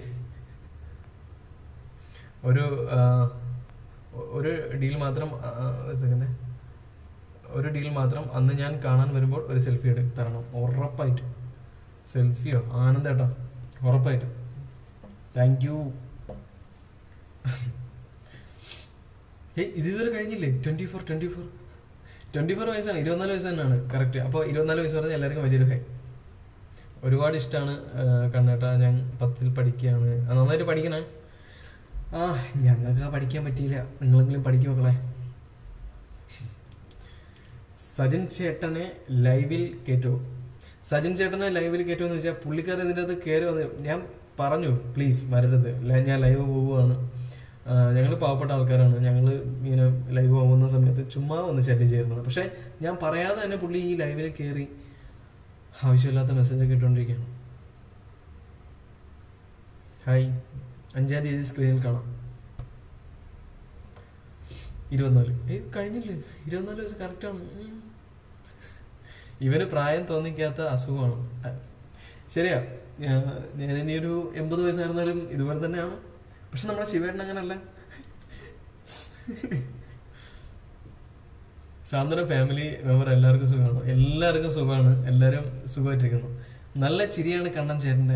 ഒരു ആ, ഒരു ഡീൽ മാത്രം സെക്കൻഡ് ഒരു ഡീൽ മാത്രം അന്ന് ഞാൻ കാണാൻ വരുമ്പോൾ ഒരു സെൽഫി എടു തരണം ഉറപ്പായിട്ട് സെൽഫിയോ ആനന്ദേട്ടാ ഉറപ്പായിട്ടും താങ്ക് യു ഏയ് ഇത് ഇതുവരെ കഴിഞ്ഞില്ലേ twenty four twenty four twenty four വയസ്സാണ് ഇരുപത്തിനാല് വയസ്സ് തന്നെയാണ് കറക്റ്റ് അപ്പോൾ ഇരുപത്തിനാല് വയസ്സ് പറഞ്ഞാൽ എല്ലാവർക്കും വലിയൊരു ഹൈ ഒരുപാട് ഇഷ്ടമാണ് കണ്ണേട്ട ഞാൻ പത്തിൽ പഠിക്കുകയാണ് ആ, നന്നായിട്ട് പഠിക്കണേ ആ ഞങ്ങൾക്ക് പഠിക്കാൻ പറ്റിയില്ല നിങ്ങളെങ്കിലും പഠിക്കും മക്കളെ സജിൻ ചേട്ടനെ ലൈവിൽ കയറ്റോ സജിൻ ചേട്ടനെ ലൈവിൽ കയറ്റുമോ എന്ന് വെച്ചാൽ പുള്ളിക്കാരൻ ഇതിൻ്റെ അകത്ത് കയറി വന്ന് ഞാൻ പറഞ്ഞു പ്ലീസ് വരരുത് ല- ഞാൻ ലൈവ് പോവുകയാണ് ഞങ്ങൾ പാവപ്പെട്ട ആൾക്കാരാണ് ഞങ്ങൾ ഇങ്ങനെ ലൈവ് പോകുന്ന സമയത്ത് ചുമ്മാ വന്ന് ശല്യം ചെയ്യുന്നത് പക്ഷേ ഞാൻ പറയാതെ തന്നെ പുള്ളി ഈ ലൈവിൽ കയറി ആവശ്യമില്ലാത്ത മെസ്സേജൊക്കെ ഇട്ടുകൊണ്ടിരിക്കുകയാണ് ഹായ് അഞ്ചാം തീയതി സ്ക്രീനിൽ കാണാം ഇരുപത്തിനാല് ഏയ് കഴിഞ്ഞില്ലേ ഇരുപത്തിനാല് വയസ്സ് കറക്റ്റാണ് ഇവന് പ്രായം തോന്നിക്കാത്ത അസുഖമാണ് അ- ശരിയാ ഞാ- ഞാൻ ഇനി ഒരു എൺപത് വയസ്സായിരുന്നാലും ഇതുപോലെ തന്നെയാണ് പക്ഷെ നമ്മുടെ ശിവേട്ടൻ അങ്ങനല്ല സാന്ത്വന ഫാമിലി മെമ്പർ എല്ലാവർക്കും സുഖമാണ് എല്ലാവർക്കും സുഖമാണ് എല്ലാവരും സുഖമായിട്ടിരിക്കുന്നു നല്ല ചിരിയാണ് കണ്ണൻ ചേട്ടന്റെ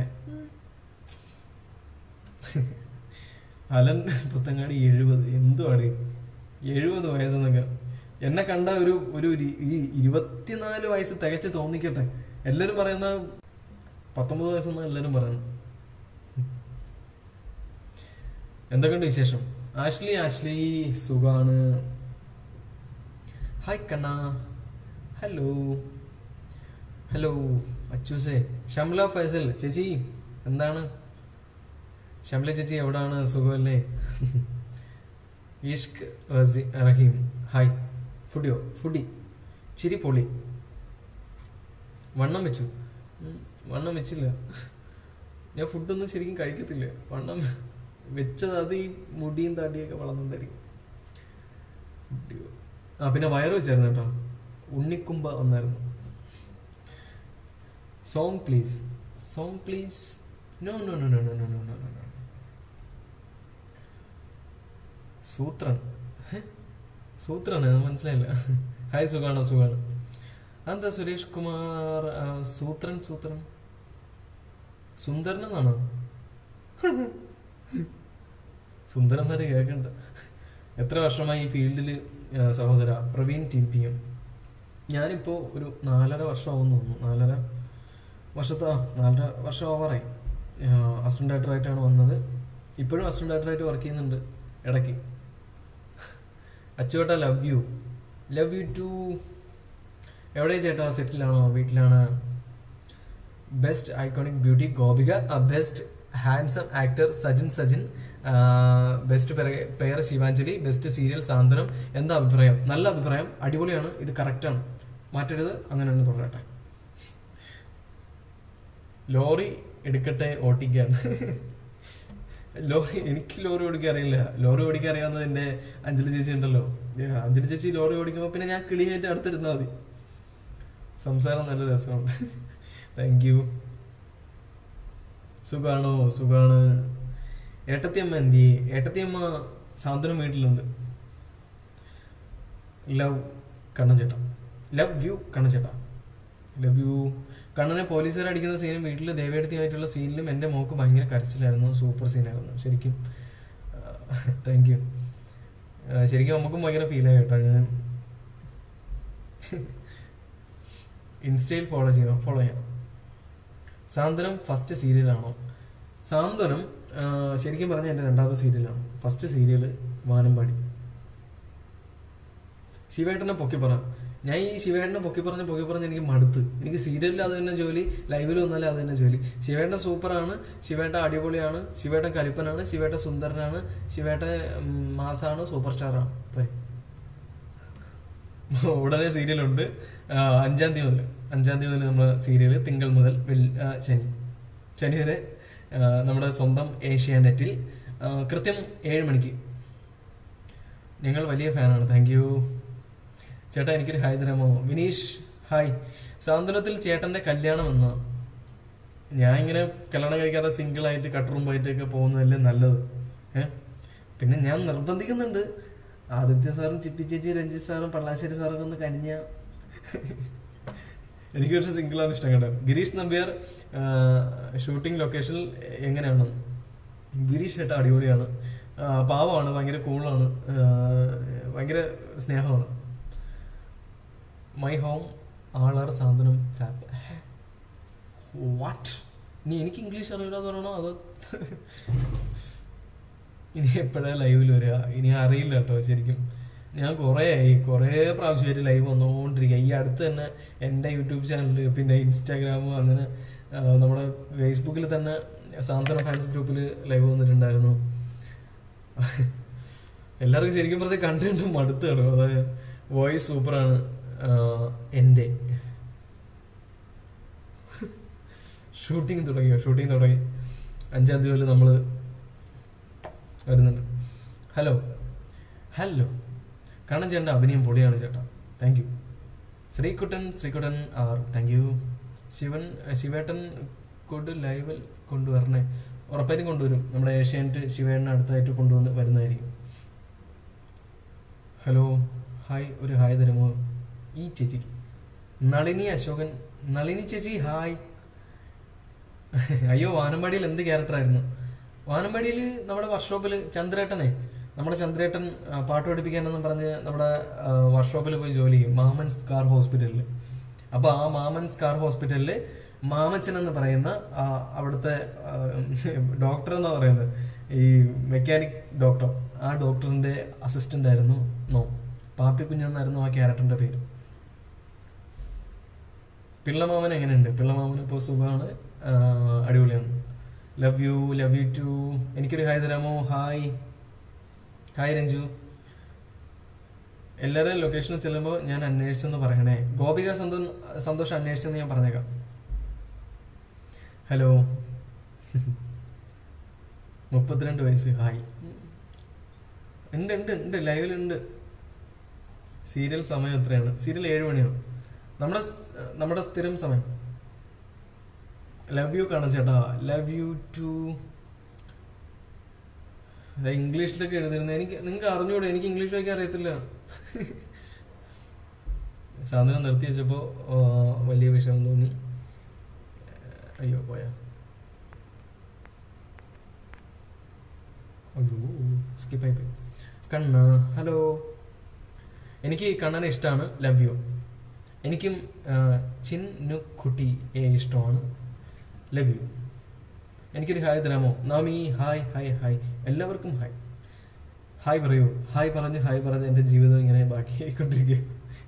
അലൻ പുത്തങ്ങാടി എഴുപത് എന്തുവാണ് എഴുപത് വയസ്സെന്നൊക്കെ എന്നെ കണ്ട ഒരു ഒരു ഇരി- ഈ ഇരുപത്തിനാല് വയസ്സ് തികച്ച് തോന്നിക്കട്ടെ എല്ലാരും പറയുന്ന പത്തൊമ്പത് വയസ്സെന്ന് എല്ലാരും പറയുന്നു എന്തൊക്കെയുണ്ട് വിശേഷം ആഷ്ലി ആഷ്ലി സുഖാണ് ഹായ് കണ്ണ ഹലോ ഹലോ അച്ചൂസേ ഷംല ഫൈസൽ ചേച്ചി എന്താണ് ഷംല ചേച്ചി എവിടാണ് സുഖമല്ലേ ഈഷ്ക് റസി റഹീം ഹായ് ഫുഡിയോ ഫുഡി ചിരി പൊളി വണ്ണം വെച്ചു ഉം, വണ്ണം വെച്ചില്ല ഞാൻ ഫുഡൊന്നും ശരിക്കും കഴിക്കത്തില്ല വണ്ണം വെച്ചത് അത് ഈ മുടിയും താടിയൊക്കെ വളർന്നതായിരിക്കും ഫുഡിയോ ആ പിന്നെ വയറ് വെച്ചായിരുന്നു കേട്ടോ ഉണ്ണിക്കുമ്പ വന്നായിരുന്നു song please song please no no no no no no no no no സൂത്രൻ ഹെ? സൂത്രന് മനസ്സിലായില്ല ഹായ് സുഖാണോ സുഖാണ് എന്താ സുരേഷ് കുമാർ ആ, സൂത്രൻ സൂത്രൻ സുന്ദരൻ എന്നാണോ സുന്ദരന്മാര് കേൾക്കണ്ട എത്ര വർഷമായി ഈ ഫീൽഡിൽ സഹോദര പ്രവീൺ ടി പി എം ഞാനിപ്പോ ഒരു നാലര വർഷമാവും തോന്നുന്നു നാലര വർഷത്തെ ആ, നാലര വർഷം ഓവറായി അസിസ്റ്റന്റ് ഡയറക്ടറായിട്ടാണ് വന്നത് ഇപ്പോഴും അസിസ്റ്റന്റ് ഡയറക്ടറായിട്ട് വർക്ക് ചെയ്യുന്നുണ്ട് ഇടയ്ക്ക് അച്ചുവേട്ട love you love you too എവിടെ ചേട്ടാ സെറ്റിലാണോ വീട്ടിലാണ് best iconic beauty Gopika best handsome actor Sajin Sajin best pair Sivanjali best serial Santhwanam എന്താ അഭിപ്രായം നല്ല അഭിപ്രായം അടിപൊളിയാണ് ഇത് കറക്റ്റാണ് മാറ്റരുത് അങ്ങനെ തന്നെ തുടരട്ടെ ലോറി എടുക്കട്ടെ ഓട്ടിക്കാൻ ലോറി എനിക്ക് ലോറി ഓടിക്കാൻ അറിയില്ല ലോറി ഓടിക്കാൻ അറിയാവുന്നത് എന്റെ അഞ്ജലി ചേച്ചി ഉണ്ടല്ലോ ഏ, അഞ്ജലി ചേച്ചി ലോറി ഓടിക്കുമ്പോൾ പിന്നെ ഞാൻ കിളിയായിട്ട് അടുത്തിരുന്നാൽ മതി സംസാരം നല്ല രസമുണ്ട് താങ്ക് യു സുഖാണോ സുഖാണ് ഏട്ടത്തിയമ്മ എന്തി ഏട്ടത്തിയമ്മ സാന്ത്വനം വീട്ടിലുണ്ട് ലവ് കണ്ണൻ ചേട്ടാ ലവ് യു കണ്ണൻ ചേട്ടാ ലവ് യു കണ്ണനെ പോലീസുകാർ അടിക്കുന്ന സീനും വീട്ടിൽ ദേവേടത്തിയായിട്ടുള്ള സീനിലും എൻ്റെ മോക്ക് ഭയങ്കര കരച്ചിലായിരുന്നു സൂപ്പർ സീനായിരുന്നു ശരിക്കും താങ്ക് യു ശരിക്കും നമുക്കും ഭയങ്കര ഫീലായി കേട്ടോ ഞാൻ ഇൻസ്റ്റയിൽ ഫോളോ ചെയ്യണം ഫോളോ ചെയ്യാം സാന്ത്വനം ഫസ്റ്റ് സീരിയലാണോ സാന്ത്വനം ആ, ശരിക്കും പറഞ്ഞാൽ എൻ്റെ രണ്ടാമത്തെ സീരിയലാണ് ഫസ്റ്റ് സീരിയൽ വാനമ്പാടി ശിവേട്ടനെ പൊക്കി പറ ഞാൻ ഈ ശിവേട്ടനെ പൊക്കി പറഞ്ഞ് പൊക്കി പറഞ്ഞ് എനിക്ക് മടുത്ത് എനിക്ക് സീരിയലിൽ അത് തന്നെ ജോലി ലൈവിൽ വന്നാലും അത് തന്നെ ജോലി ശിവേട്ടൻ സൂപ്പറാണ് ശിവേട്ടൻ അടിപൊളിയാണ് ശിവേട്ടൻ കലിപ്പനാണ് ശിവേട്ടൻ സുന്ദരനാണ് ശിവേട്ടൻ ഉം, മാസാണ് സൂപ്പർ സ്റ്റാറാണ് പോരെ ഉടനെ സീരിയലുണ്ട് ആ, അഞ്ചാം തീയതി മുതൽ അഞ്ചാം തീയതി മുതൽ നമ്മുടെ സീരിയൽ തിങ്കൾ മുതൽ വെള്ളി ആ, ശനി ശനി വരെ ആ, നമ്മുടെ സ്വന്തം ഏഷ്യാനെറ്റിൽ ആ, കൃത്യം ഏഴ് മണിക്ക് ഞങ്ങൾ വലിയ ഫാനാണ് താങ്ക് യു ചേട്ടാ എനിക്കൊരു ഹായ് തരാമോ വിനീഷ് ഹായ് സാന്ത്വനത്തിൽ ചേട്ടന്റെ കല്യാണം എന്നാ ഞാൻ ഇങ്ങനെ കല്യാണം കഴിക്കാതെ സിംഗിൾ ആയിട്ട് കട്ട് റൂമായിട്ടൊക്കെ പോകുന്നതല്ലേ നല്ലത് ഏഹ് പിന്നെ ഞാൻ നിർബന്ധിക്കുന്നുണ്ട് ആദിത്യ സാറും ചിപ്പി ചേച്ചി രഞ്ജിത്ത് സാറും പള്ളാശ്ശേരി സാറൊക്കെ ഒന്ന് കനിഞ്ഞ എനിക്ക് പക്ഷെ സിംഗിളാണ് ഇഷ്ടം കേട്ടോ ഗിരീഷ് നമ്പ്യാർ ഷൂട്ടിംഗ് ലൊക്കേഷനിൽ എങ്ങനെയാണ് ഗിരീഷ് ചേട്ടാ അടിപൊളിയാണ് ആ, പാവമാണ് ഭയങ്കര കൂളാണ് ഭയങ്കര സ്നേഹമാണ് മൈ ഹോം ആളാർ സാന്ത്വനം ഫാപ്പ് വാട്ട് ഇനി എനിക്ക് ഇംഗ്ലീഷ് അറിയില്ലാന്ന് പറയണോ അതോ ഇനി എപ്പോഴാണ് ലൈവിൽ വരിക ഇനി അറിയില്ല കേട്ടോ ശരിക്കും ഞാൻ കുറേ ആയി കുറേ പ്രാവശ്യമായിട്ട് ലൈവ് വന്നുകൊണ്ടിരിക്കുക ഈ അടുത്ത് തന്നെ എൻ്റെ യൂട്യൂബ് ചാനൽ പിന്നെ ഇൻസ്റ്റാഗ്രാമും അങ്ങനെ ആ, നമ്മുടെ ഫേസ്ബുക്കിൽ തന്നെ സാന്ത്വന ഫാൻസ് ഗ്രൂപ്പിൽ ലൈവ് വന്നിട്ടുണ്ടായിരുന്നു എല്ലാവർക്കും ശരിക്കും പറഞ്ഞാൽ കണ്ടു മടുത്താണ് അതായത് വോയിസ് സൂപ്പറാണ് എൻ്റെ ഷൂട്ടിംഗ് തുടങ്ങിയോ ഷൂട്ടിംഗ് തുടങ്ങി അഞ്ചാം തീയതി മുതൽ നമ്മൾ വരുന്നുണ്ട് ഹലോ ഹലോ കാണാൻ ചേട്ടൻ്റെ അഭിനയം പൊളിയാണ് ചേട്ടാ thank you Sreekuttan Sreekuttan R thank you Sivan Shivettan കൊണ്ട് ലൈവിൽ കൊണ്ടുവരണേ ഉറപ്പായിട്ടും കൊണ്ടുവരും നമ്മുടെ ഏഷ്യാനെറ്റ് ശിവേട്ടനെ അടുത്തായിട്ട് കൊണ്ടുവന്ന് വരുന്നതായിരിക്കും ഹലോ ഹായ് ഒരു ഹായ് തരുമോ ഈ ചേച്ചിക്ക് നളിനി അശോകൻ നളിനി ചേച്ചി ഹായ് അയ്യോ വാനമ്പാടിയിൽ എന്ത് ക്യാരക്ടറായിരുന്നു വാനമ്പാടിയിൽ നമ്മുടെ വർക്ക്ഷോപ്പിൽ ചന്ദ്രേട്ടനെ നമ്മുടെ ചന്ദ്രേട്ടൻ ആ, പാട്ട് പഠിപ്പിക്കാനെന്നും പറഞ്ഞ് നമ്മുടെ വർക്ക്ഷോപ്പിൽ പോയി ജോലി ചെയ്യും മാമൻസ് കാർ ഹോസ്പിറ്റലിൽ അപ്പോൾ ആ മാമൻസ് കാർ ഹോസ്പിറ്റലിൽ മാമച്ചൻ എന്ന് പറയുന്ന ആ, അവിടുത്തെ ഡോക്ടർ എന്ന് പറയുന്നത് ഈ മെക്കാനിക് ഡോക്ടർ ആ ഡോക്ടറിന്റെ അസിസ്റ്റന്റ് ആയിരുന്നു നോ പാപ്പി കുഞ്ഞെന്നായിരുന്നു ആ ക്യാരക്ടറിന്റെ പേര് പിള്ളമാമൻ എങ്ങനെയുണ്ട് പിള്ളമാമൻ ഇപ്പോൾ സുഖമാണ് ആ, അടിപൊളിയാണ് love you love you too എനിക്കൊരു ഹായ് തരാമോ ഹായ് ഹായ് രഞ്ജു എല്ലാവരുടെയും ലൊക്കേഷനിൽ ചെല്ലുമ്പോൾ ഞാൻ അന്വേഷിച്ചെന്ന് പറയണേ ഗോപിക സന്തോ സന്തോഷം അന്വേഷിച്ചെന്ന് ഞാൻ പറഞ്ഞേക്കാം ഹലോ മുപ്പത്തിരണ്ട് വയസ്സ് ഹായ് ഉണ്ട് ഉണ്ട് ഉണ്ട് ലൈവിലുണ്ട് സീരിയൽ സമയം എത്രയാണ് സീരിയൽ ഏഴ് മണിയാണ് നമ്മുടെ സ്- നമ്മുടെ സ്ഥിരം സമയം ലവ് യു കാണാം ചേട്ടാ ലവ് യു ടു ഇംഗ്ലീഷിലൊക്കെ എഴുതിരുന്നത് എനിക്ക് നിങ്ങൾക്ക് അറിഞ്ഞൂടെ എനിക്ക് ഇംഗ്ലീഷ് വായിക്കാൻ അറിയത്തില്ല സാധനം നിർത്തി വെച്ചപ്പോൾ വലിയ വിഷമം തോന്നി അയ്യോ പോയാ അയ്യോ സ്കിപ്പായി പോയി കണ്ണ ഹലോ എനിക്ക് കണ്ണനെ ഇഷ്ടമാണ് ലവ് യു എനിക്കും ചിന്നുക്കുട്ടിയെ ഇഷ്ടമാണ് ലവ് യു എനിക്കൊരു ഹായ് തരാമോ നാമി ഹായ് ഹായ് ഹായ് എല്ലാവർക്കും ഹായ് ഹായ് പറയൂ ഹായ് പറഞ്ഞ് ഹായ് പറഞ്ഞ് എൻ്റെ ജീവിതം ഇങ്ങനെ ബാക്കിയായിക്കൊണ്ടിരിക്കുക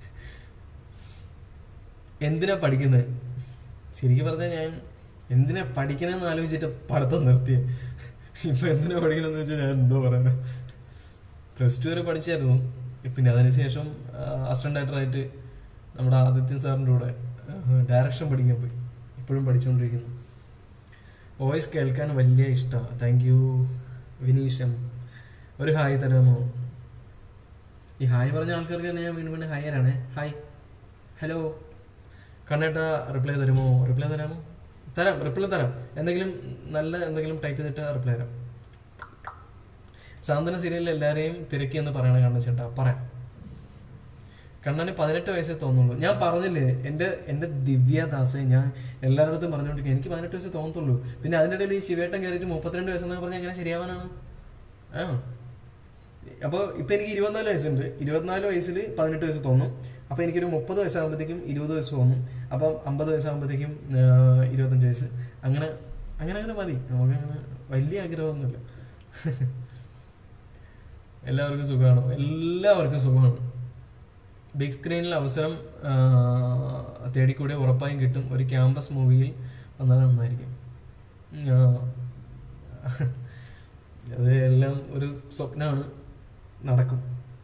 എന്തിനാ പഠിക്കുന്നത് ശരിക്കും പറഞ്ഞാൽ ഞാൻ എന്തിനാ പഠിക്കണമെന്ന് ആലോചിച്ചിട്ട് പഠിത്തം നിർത്തിയ ഇപ്പൊ എന്തിനാ പഠിക്കണമെന്ന് വെച്ചാൽ ഞാൻ എന്തോ പറയുന്നത് പ്ലസ് ടു വരെ പഠിച്ചായിരുന്നു പിന്നെ അതിനുശേഷം അസിസ്റ്റന്റ് ഡയറക്ടറായിട്ട് നമ്മുടെ ആദിത്യൻ സാറിൻ്റെ കൂടെ ഡയറക്ഷൻ പഠിക്കാൻ പോയി ഇപ്പോഴും പഠിച്ചുകൊണ്ടിരിക്കുന്നു വോയിസ് കേൾക്കാൻ വലിയ ഇഷ്ടമാണ് താങ്ക് യു വിനീഷം ഒരു ഹായ് തരാമോ ഈ ഹായ് പറഞ്ഞ ആൾക്കാർക്ക് തന്നെ ഞാൻ വീണ്ടും വീണ്ടും ഹായ് തരാണേ ഹായ് ഹലോ കണ്ണേട്ട റിപ്ലൈ തരുമോ റിപ്ലൈ തരാമോ തരാം റിപ്ലൈ തരാം എന്തെങ്കിലും നല്ല എന്തെങ്കിലും ടൈപ്പ് ചെയ്തിട്ട് റിപ്ലൈ തരാം സാന്ത്വന സീരിയലിൽ എല്ലാവരെയും തിരക്കി എന്ന് പറയണ കണ്ണൻ ചേട്ടാ പറയാം കണ്ണന് പതിനെട്ട് വയസ്സേ തോന്നുള്ളൂ ഞാൻ പറഞ്ഞില്ലേ എൻ്റെ എൻ്റെ ദിവ്യദാസെ ഞാൻ എല്ലായിടത്തും പറഞ്ഞുകൊണ്ടിരിക്കുക എനിക്ക് പതിനെട്ട് വയസ്സേ തോന്നത്തുള്ളൂ പിന്നെ അതിൻ്റെ ഇടയിൽ ഈ ശിവേട്ടൻ കയറിയിട്ട് മുപ്പത്തിരണ്ട് വയസ്സെന്നൊക്കെ പറഞ്ഞാൽ എങ്ങനെ ശരിയാവാനാണ് ആ അപ്പോൾ ഇപ്പം എനിക്ക് ഇരുപത്തിനാല് വയസ്സുണ്ട് ഇരുപത്തിനാല് വയസ്സിൽ പതിനെട്ട് വയസ്സ് തോന്നും അപ്പോൾ എനിക്കൊരു മുപ്പത് വയസ്സാകുമ്പോഴത്തേക്കും ഇരുപത് വയസ്സ് തോന്നും അപ്പം അമ്പത് വയസ്സാകുമ്പോഴത്തേക്കും ഇരുപത്തഞ്ച് വയസ്സ് അങ്ങനെ അങ്ങനെ അങ്ങനെ മതി നമുക്ക് അങ്ങനെ വലിയ ആഗ്രഹമൊന്നുമില്ല എല്ലാവർക്കും സുഖമാണോ എല്ലാവർക്കും സുഖമാണ് ബിഗ് സ്ക്രീനിൽ അവസരം ആ, തേടിക്കൂടെ ഉറപ്പായും കിട്ടും ഒരു ക്യാമ്പസ് മൂവിയിൽ വന്നാൽ നന്നായിരിക്കും ആ, അത് എല്ലാം ഒരു സ്വപ്നമാണ് നടക്കും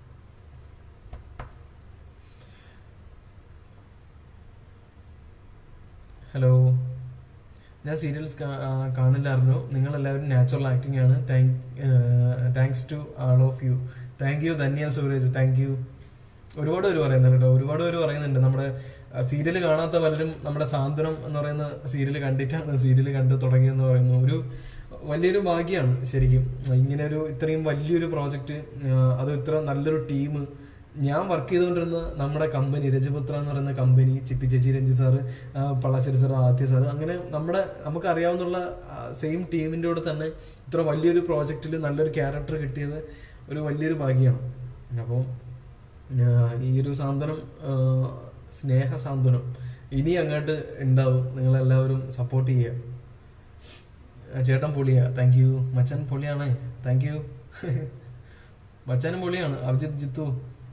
ഹലോ ഞാൻ സീരിയൽസ് കാണില്ലായിരുന്നു നിങ്ങൾ എല്ലാവരും നാച്ചുറൽ ആക്ടിംഗ് ആണ് thanks to all of you thank you Dhanya Sooraj thank you ഒരുപാട് പേര് പറയുന്നുണ്ട് കേട്ടോ ഒരുപാട് പേര് പറയുന്നുണ്ട് നമ്മുടെ സീരിയൽ കാണാത്ത പലരും നമ്മുടെ സാന്ത്വനം എന്ന് പറയുന്ന സീരിയൽ കണ്ടിട്ടാണ് സീരിയൽ കണ്ടു തുടങ്ങിയെന്ന് പറയുന്നു ഒരു വലിയൊരു ഭാഗ്യമാണ് ശരിക്കും ഇങ്ങനെ ഒരു ഇത്രയും വലിയൊരു പ്രോജക്റ്റ് അത് ഇത്ര നല്ലൊരു ടീം ഞാൻ വർക്ക് ചെയ്തുകൊണ്ടിരുന്ന നമ്മുടെ കമ്പനി രജപുത്ര എന്ന് പറയുന്ന കമ്പനി ചിപ്പി ചേച്ചി രഞ്ജിത്ത് സാറ് ആ, പള്ളശ്ശേരി സാർ ആദ്യ സാറ് അങ്ങനെ നമ്മുടെ നമുക്ക് അറിയാവുന്ന സെയിം ടീമിൻ്റെ കൂടെ തന്നെ ഇത്ര വലിയൊരു പ്രോജക്റ്റിൽ നല്ലൊരു ക്യാരക്ടർ കിട്ടിയത് ഒരു വലിയൊരു ഭാഗ്യമാണ് അപ്പോൾ ഈ ഒരു സാന്ത്വനം ആ, സ്നേഹ സാന്ത്വനം ഇനി അങ്ങോട്ട് ഉണ്ടാവും നിങ്ങളെല്ലാവരും സപ്പോർട്ട് ചെയ്യുക ആ, ചേട്ടൻ പൊളിയാ താങ്ക് യു മച്ചൻ പൊളിയാണ് താങ്ക് യു മച്ചാനും പൊളിയാണ് അഭിജിത്ത് ജിത്തു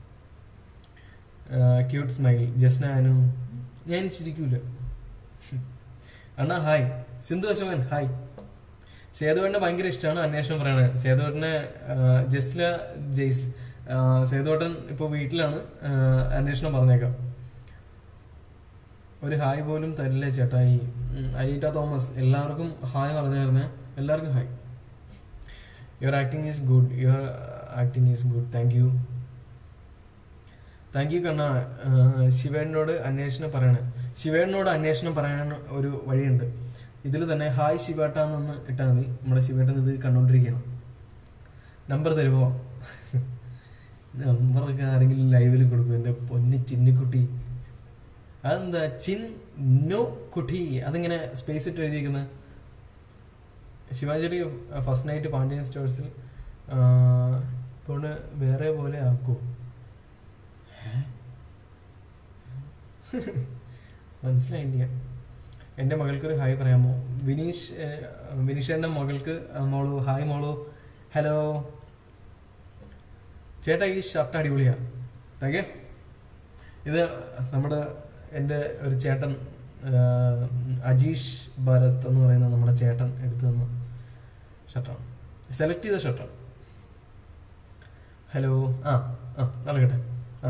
ക്യൂട്ട് സ്മൈൽ ജസ്ന അനു ഞാൻ ചിരിക്കൂല അണ്ണാ ഹായ് സിന്ധു അശോകൻ ഹായ് സേതുവേട്ടനെ ഭയങ്കര ഇഷ്ടമാണ് അന്വേഷണം പറയണത് സേതുവേട്ടനെ ജസ്ല ജെയ്സ് ആ, സേതുവേട്ടൻ ഇപ്പോൾ വീട്ടിലാണ് ആ, അന്വേഷണം പറഞ്ഞേക്കാം ഒരു ഹായ് പോലും തരില്ല ചേട്ടായി ഉം, അനീറ്റ തോമസ് എല്ലാവർക്കും ഹായ് പറഞ്ഞായിരുന്നേ എല്ലാവർക്കും hi your acting is good your acting is good thank you thank you കണ്ണ ശിവേണ്ണോട് അന്വേഷണം പറയണേ ശിവേണ്ണോട് അന്വേഷണം പറയാൻ ഒരു വഴിയുണ്ട് ഇതിൽ തന്നെ ഹായ് ശിവേട്ട എന്നൊന്ന് ഇട്ടാൽ മതി നമ്മുടെ ശിവേട്ടൻ ഇത് കണ്ടോണ്ടിരിക്കണം നമ്പർ തരുമോ നമ്പറൊക്കെ ആരെങ്കിലും ലൈവിൽ കൊടുക്കും എൻ്റെ പൊന്നി ചിന്നിക്കുട്ടി അതെന്താ ചിൻ നോ കുട്ടി അതിങ്ങനെ സ്പേസ് ഇട്ട് എഴുതിയിരിക്കുന്നത് ശിവാഞ്ജലി ഫസ്റ്റ് നൈറ്റ് പാണ്ഡ്യൻ സ്റ്റോഴ്സിൽ ഇപ്പോൾ വേറെ പോലെ ആക്കൂ മനസ്സിലായില്ല എൻ്റെ മകൾക്കൊരു ഹായ് പറയാമോ വിനീഷ് ഏഹ്, വിനീഷേൻ്റെ മകൾക്ക് ആ, മോളു ഹായ് മോളു ഹലോ ചേട്ടാ ഈ ഷർട്ട് അടിപൊളിയാ താങ്ക് യു ഇത് നമ്മുടെ എൻ്റെ ഒരു ചേട്ടൻ ആ, അജീഷ് ഭരത് എന്ന് പറയുന്ന നമ്മുടെ ചേട്ടൻ എടുത്തു തന്ന ഷർട്ടാണ് സെലക്ട് ചെയ്ത ഷർട്ടാണ് ഹലോ ആ ആ നടക്കട്ടെ ആ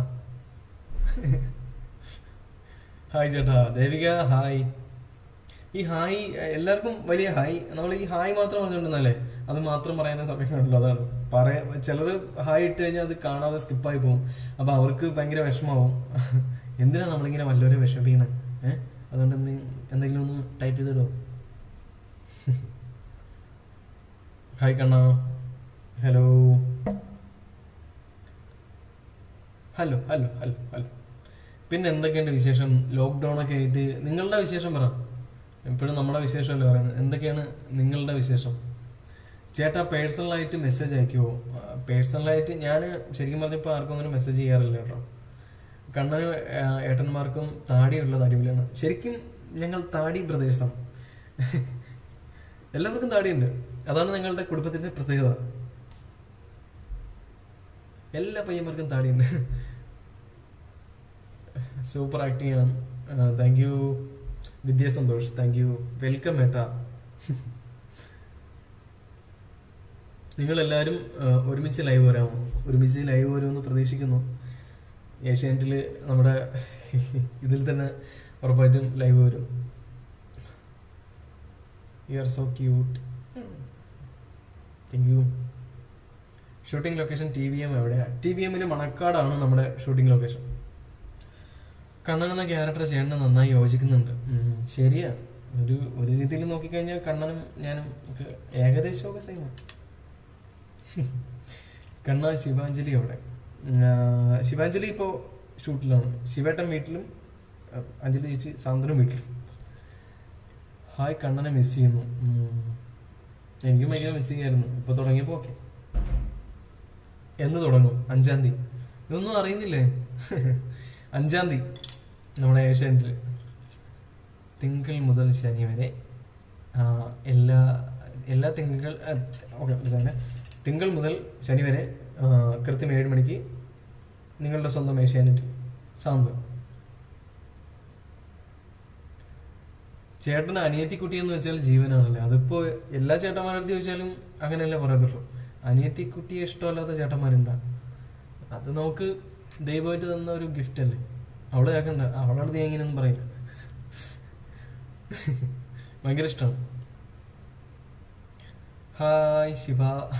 ഹായ് ചേട്ടാ ദേവിക ഹായ് ഈ ഹായ് എല്ലാവർക്കും വലിയ ഹായ് നമ്മൾ ഈ ഹായ് മാത്രം പറഞ്ഞുകൊണ്ടിരുന്നല്ലേ അത് മാത്രം പറയാനേ സമയമുള്ളൂ അതാണ് പറയാ ചിലർ ഹായ് ഇട്ട് കഴിഞ്ഞാൽ അത് കാണാതെ സ്കിപ്പായി പോകും അപ്പൊ അവർക്ക് ഭയങ്കര വിഷമാവും എന്തിനാ നമ്മളിങ്ങനെ വല്ലവരെ വിഷമിപ്പിക്കുന്നത് ഏഹ് അതുകൊണ്ട് എന്തെ എന്തെങ്കിലും ഒന്ന് ടൈപ്പ് ചെയ്തിടോ ഹായ് കണ്ണ hello hello hello hello hello പിന്നെ എന്തൊക്കെയുണ്ട് വിശേഷം ലോക്ക്ഡൗൺ ഒക്കെ ആയിട്ട് നിങ്ങളുടെ വിശേഷം പറ എപ്പോഴും നമ്മുടെ വിശേഷമല്ലേ പറയുന്നത് എന്തൊക്കെയാണ് നിങ്ങളുടെ വിശേഷം ചേട്ടാ പേഴ്സണലായിട്ട് മെസ്സേജ് അയക്കുമോ പേഴ്സണലായിട്ട് ഞാൻ ശരിക്കും പറഞ്ഞപ്പോൾ ആർക്കും അങ്ങനെ മെസ്സേജ് ചെയ്യാറില്ല കേട്ടോ കണ്ണന് ആ, ഏട്ടന്മാർക്കും താടിയുള്ളത് അടിപൊളിയാണ് ശരിക്കും ഞങ്ങൾ താടി ബ്രദേഴ്സാണ് എല്ലാവർക്കും താടിയുണ്ട് അതാണ് ഞങ്ങളുടെ കുടുംബത്തിന്റെ പ്രത്യേകത എല്ലാ പയ്യന്മാർക്കും താടിയുണ്ട് സൂപ്പർ ആക്ടിങ് ആണ് thank you Vidya Santhosh thank you welcome ഏട്ടാ നിങ്ങൾ എല്ലാവരും ഒരുമിച്ച് ലൈവ് വരാമോ ഒരുമിച്ച് ലൈവ് വരുമെന്ന് പ്രതീക്ഷിക്കുന്നു ഏഷ്യാനെറ്റിൽ നമ്മുടെ ഇതിൽ തന്നെ ഉറപ്പായിട്ടും ലൈവ് വരും you are so cute thank you shooting location T V M എവിടെയാണ് ടി വി എമ്മിൽ മണക്കാടാണ് നമ്മുടെ ഷൂട്ടിംഗ് ലൊക്കേഷൻ കണ്ണൻ എന്ന ക്യാരക്ടർ ചേട്ടന് നന്നായി യോജിക്കുന്നുണ്ട് ഉം, ശരിയാ ഒരു ഒരു രീതിയിൽ നോക്കിക്കഴിഞ്ഞാൽ കണ്ണനും ഞാനും ഒക്കെ ഏകദേശമൊക്കെ സെയിം കണ്ണ ശിവാഞ്ജലി അവിടെ ആ, ശിവാഞ്ജലി ഇപ്പോൾ ഷൂട്ടിലാണ് ശിവേട്ടൻ വീട്ടിലും ആ, അഞ്ജലി ചേച്ചി സാന്ത്വനം വീട്ടിലും ഹായ് കണ്ണനെ മിസ് ചെയ്യുന്നു ഉം. എനിക്കും ഭയങ്കര മിസ്സിങ് ആയിരുന്നു ഇപ്പൊ തുടങ്ങിയപ്പോ ഓക്കെ എന്ന് തുടങ്ങും അഞ്ചാം തീയതി ഇതൊന്നും അറിയുന്നില്ലേ അഞ്ചാം തീയതി നമ്മുടെ ഏഷ്യാനെറ്റിൽ തിങ്കൾ മുതൽ ശനി വരെ ആ, എല്ലാ എല്ലാ തിങ്കൾ ഓക്കെ തിങ്കൾ മുതൽ ശനി വരെ ആ, കൃത്യം ഏഴ് മണിക്ക് നിങ്ങളുടെ സ്വന്തം ഏഷ്യാനെറ്റ് സാന്ത്വനം ചേട്ടന് അനിയത്തിക്കുട്ടി എന്ന് വെച്ചാൽ ജീവനാണല്ലേ അതിപ്പോ എല്ലാ ചേട്ടന്മാരുടെ ചോദിച്ചാലും അങ്ങനെയല്ലേ പറയത്തുള്ളൂ അനിയത്തിക്കുട്ടിയെ ഇഷ്ടമല്ലാത്ത ചേട്ടന്മാരുണ്ടാ അത് നമുക്ക് ദൈവമായിട്ട് തന്ന ഒരു ഗിഫ്റ്റ് അല്ലേ അവളെ കേൾക്കണ്ട അവളോട് നീ എങ്ങനെയൊന്നും പറയില്ല ഭയങ്കര ഇഷ്ടമാണ് ഹായ് ശിവ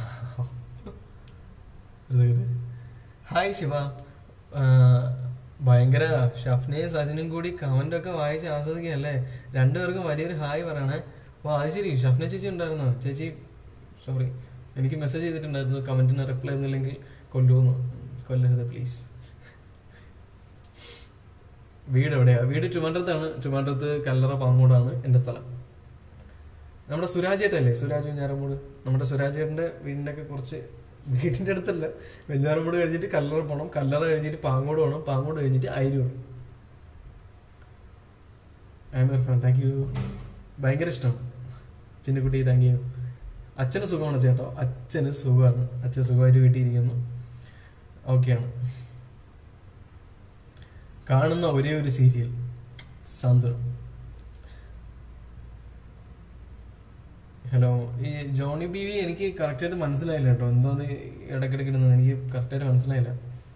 ഹായ് ശിവ ആ, ഭയങ്കര ഷഫ്നയും സജനും കൂടി കമന്റ് ഒക്കെ വായിച്ച് ആസ്വദിക്കുകയല്ലേ രണ്ടുപേർക്കും വലിയൊരു ഹായ് പറയണേ ഓ അത് ശരി ഷഫ്ന ചേച്ചി ഉണ്ടായിരുന്നോ ചേച്ചി സോറി എനിക്ക് മെസ്സേജ് ചെയ്തിട്ടുണ്ടായിരുന്നു കമന്റിന് റിപ്ലൈ ഒന്നുമില്ലെങ്കിൽ കൊല്ലുമെന്ന് കൊല്ലരുത് പ്ലീസ് വീട് എവിടെയാ വീട് ട്രിവാൻഡ്രത്താണ് ട്രിവാൻഡ്രത്ത് കല്ലറ പാങ്ങോടാണ് എൻ്റെ സ്ഥലം നമ്മുടെ സുരാജ് ഏട്ടല്ലേ സുരാജ് വെഞ്ഞാറമൂട് നമ്മുടെ സുരാജ് ഏട്ടൻ്റെ വീടിൻ്റെ ഒക്കെ കുറച്ച് വീടിൻ്റെ അടുത്തല്ല വെഞ്ഞാറമൂട് കഴിഞ്ഞിട്ട് കല്ലറ പോകണം കല്ലറ കഴിഞ്ഞിട്ട് പാങ്ങോട് പോകണം പാങ്ങോട് കഴിഞ്ഞിട്ട് Ayiroor I am fan thank you ഭയങ്കര ഇഷ്ടമാണ് ചിന്നക്കുട്ടി താങ്ക് യു അച്ഛന് സുഖമാണ് ചേട്ടോ അച്ഛന് സുഖമാണ് അച്ഛൻ സുഖമായിട്ട് വീട്ടിൽ ഇരിക്കുന്നു ഓക്കെയാണ് കാണുന്ന ഒരേ ഒരു സീരിയൽ സാന്ത്വനം ഹലോ ഈ ജോണി ബി വി എനിക്ക് കറക്റ്റായിട്ട് മനസ്സിലായില്ല കേട്ടോ എന്തോന്ന് ഇടയ്ക്കിടയ്ക്ക് ഇടുന്നത് എനിക്ക് കറക്റ്റായിട്ട് മനസ്സിലായില്ല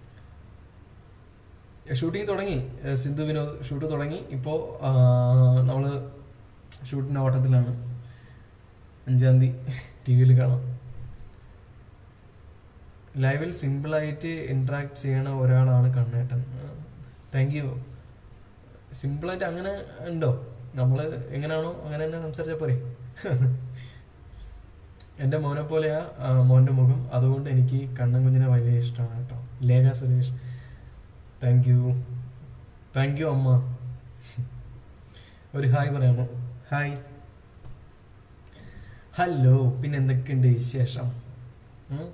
ഷൂട്ടിംഗ് തുടങ്ങി ഏഹ് സിന്ധു വിനോദ് ഷൂട്ട് തുടങ്ങി ഇപ്പോൾ നമ്മൾ ഷൂട്ടിൻ്റെ ഓട്ടത്തിലാണ് അഞ്ചാം തീയതി ടി വിയിൽ കാണാം ലൈവിൽ സിമ്പിളായിട്ട് ഇൻട്രാക്ട് ചെയ്യണ ഒരാളാണ് കണ്ണേട്ടൻ താങ്ക് യു സിമ്പിളായിട്ട് അങ്ങനെ ഉണ്ടോ നമ്മൾ എങ്ങനെയാണോ അങ്ങനെ തന്നെ സംസാരിച്ചാൽ പോരെ എൻ്റെ മോനെ പോലെയാ ആ, മോൻ്റെ മുഖം അതുകൊണ്ട് എനിക്ക് കണ്ണൻ കുഞ്ഞിനെ വലിയ ഇഷ്ടമാണ് കേട്ടോ Lekha Suresh thank you thank you അമ്മ ഒരു ഹായ് പറയാമോ ഹായ് ഹലോ പിന്നെ എന്തൊക്കെയുണ്ട് വിശേഷം ഉം?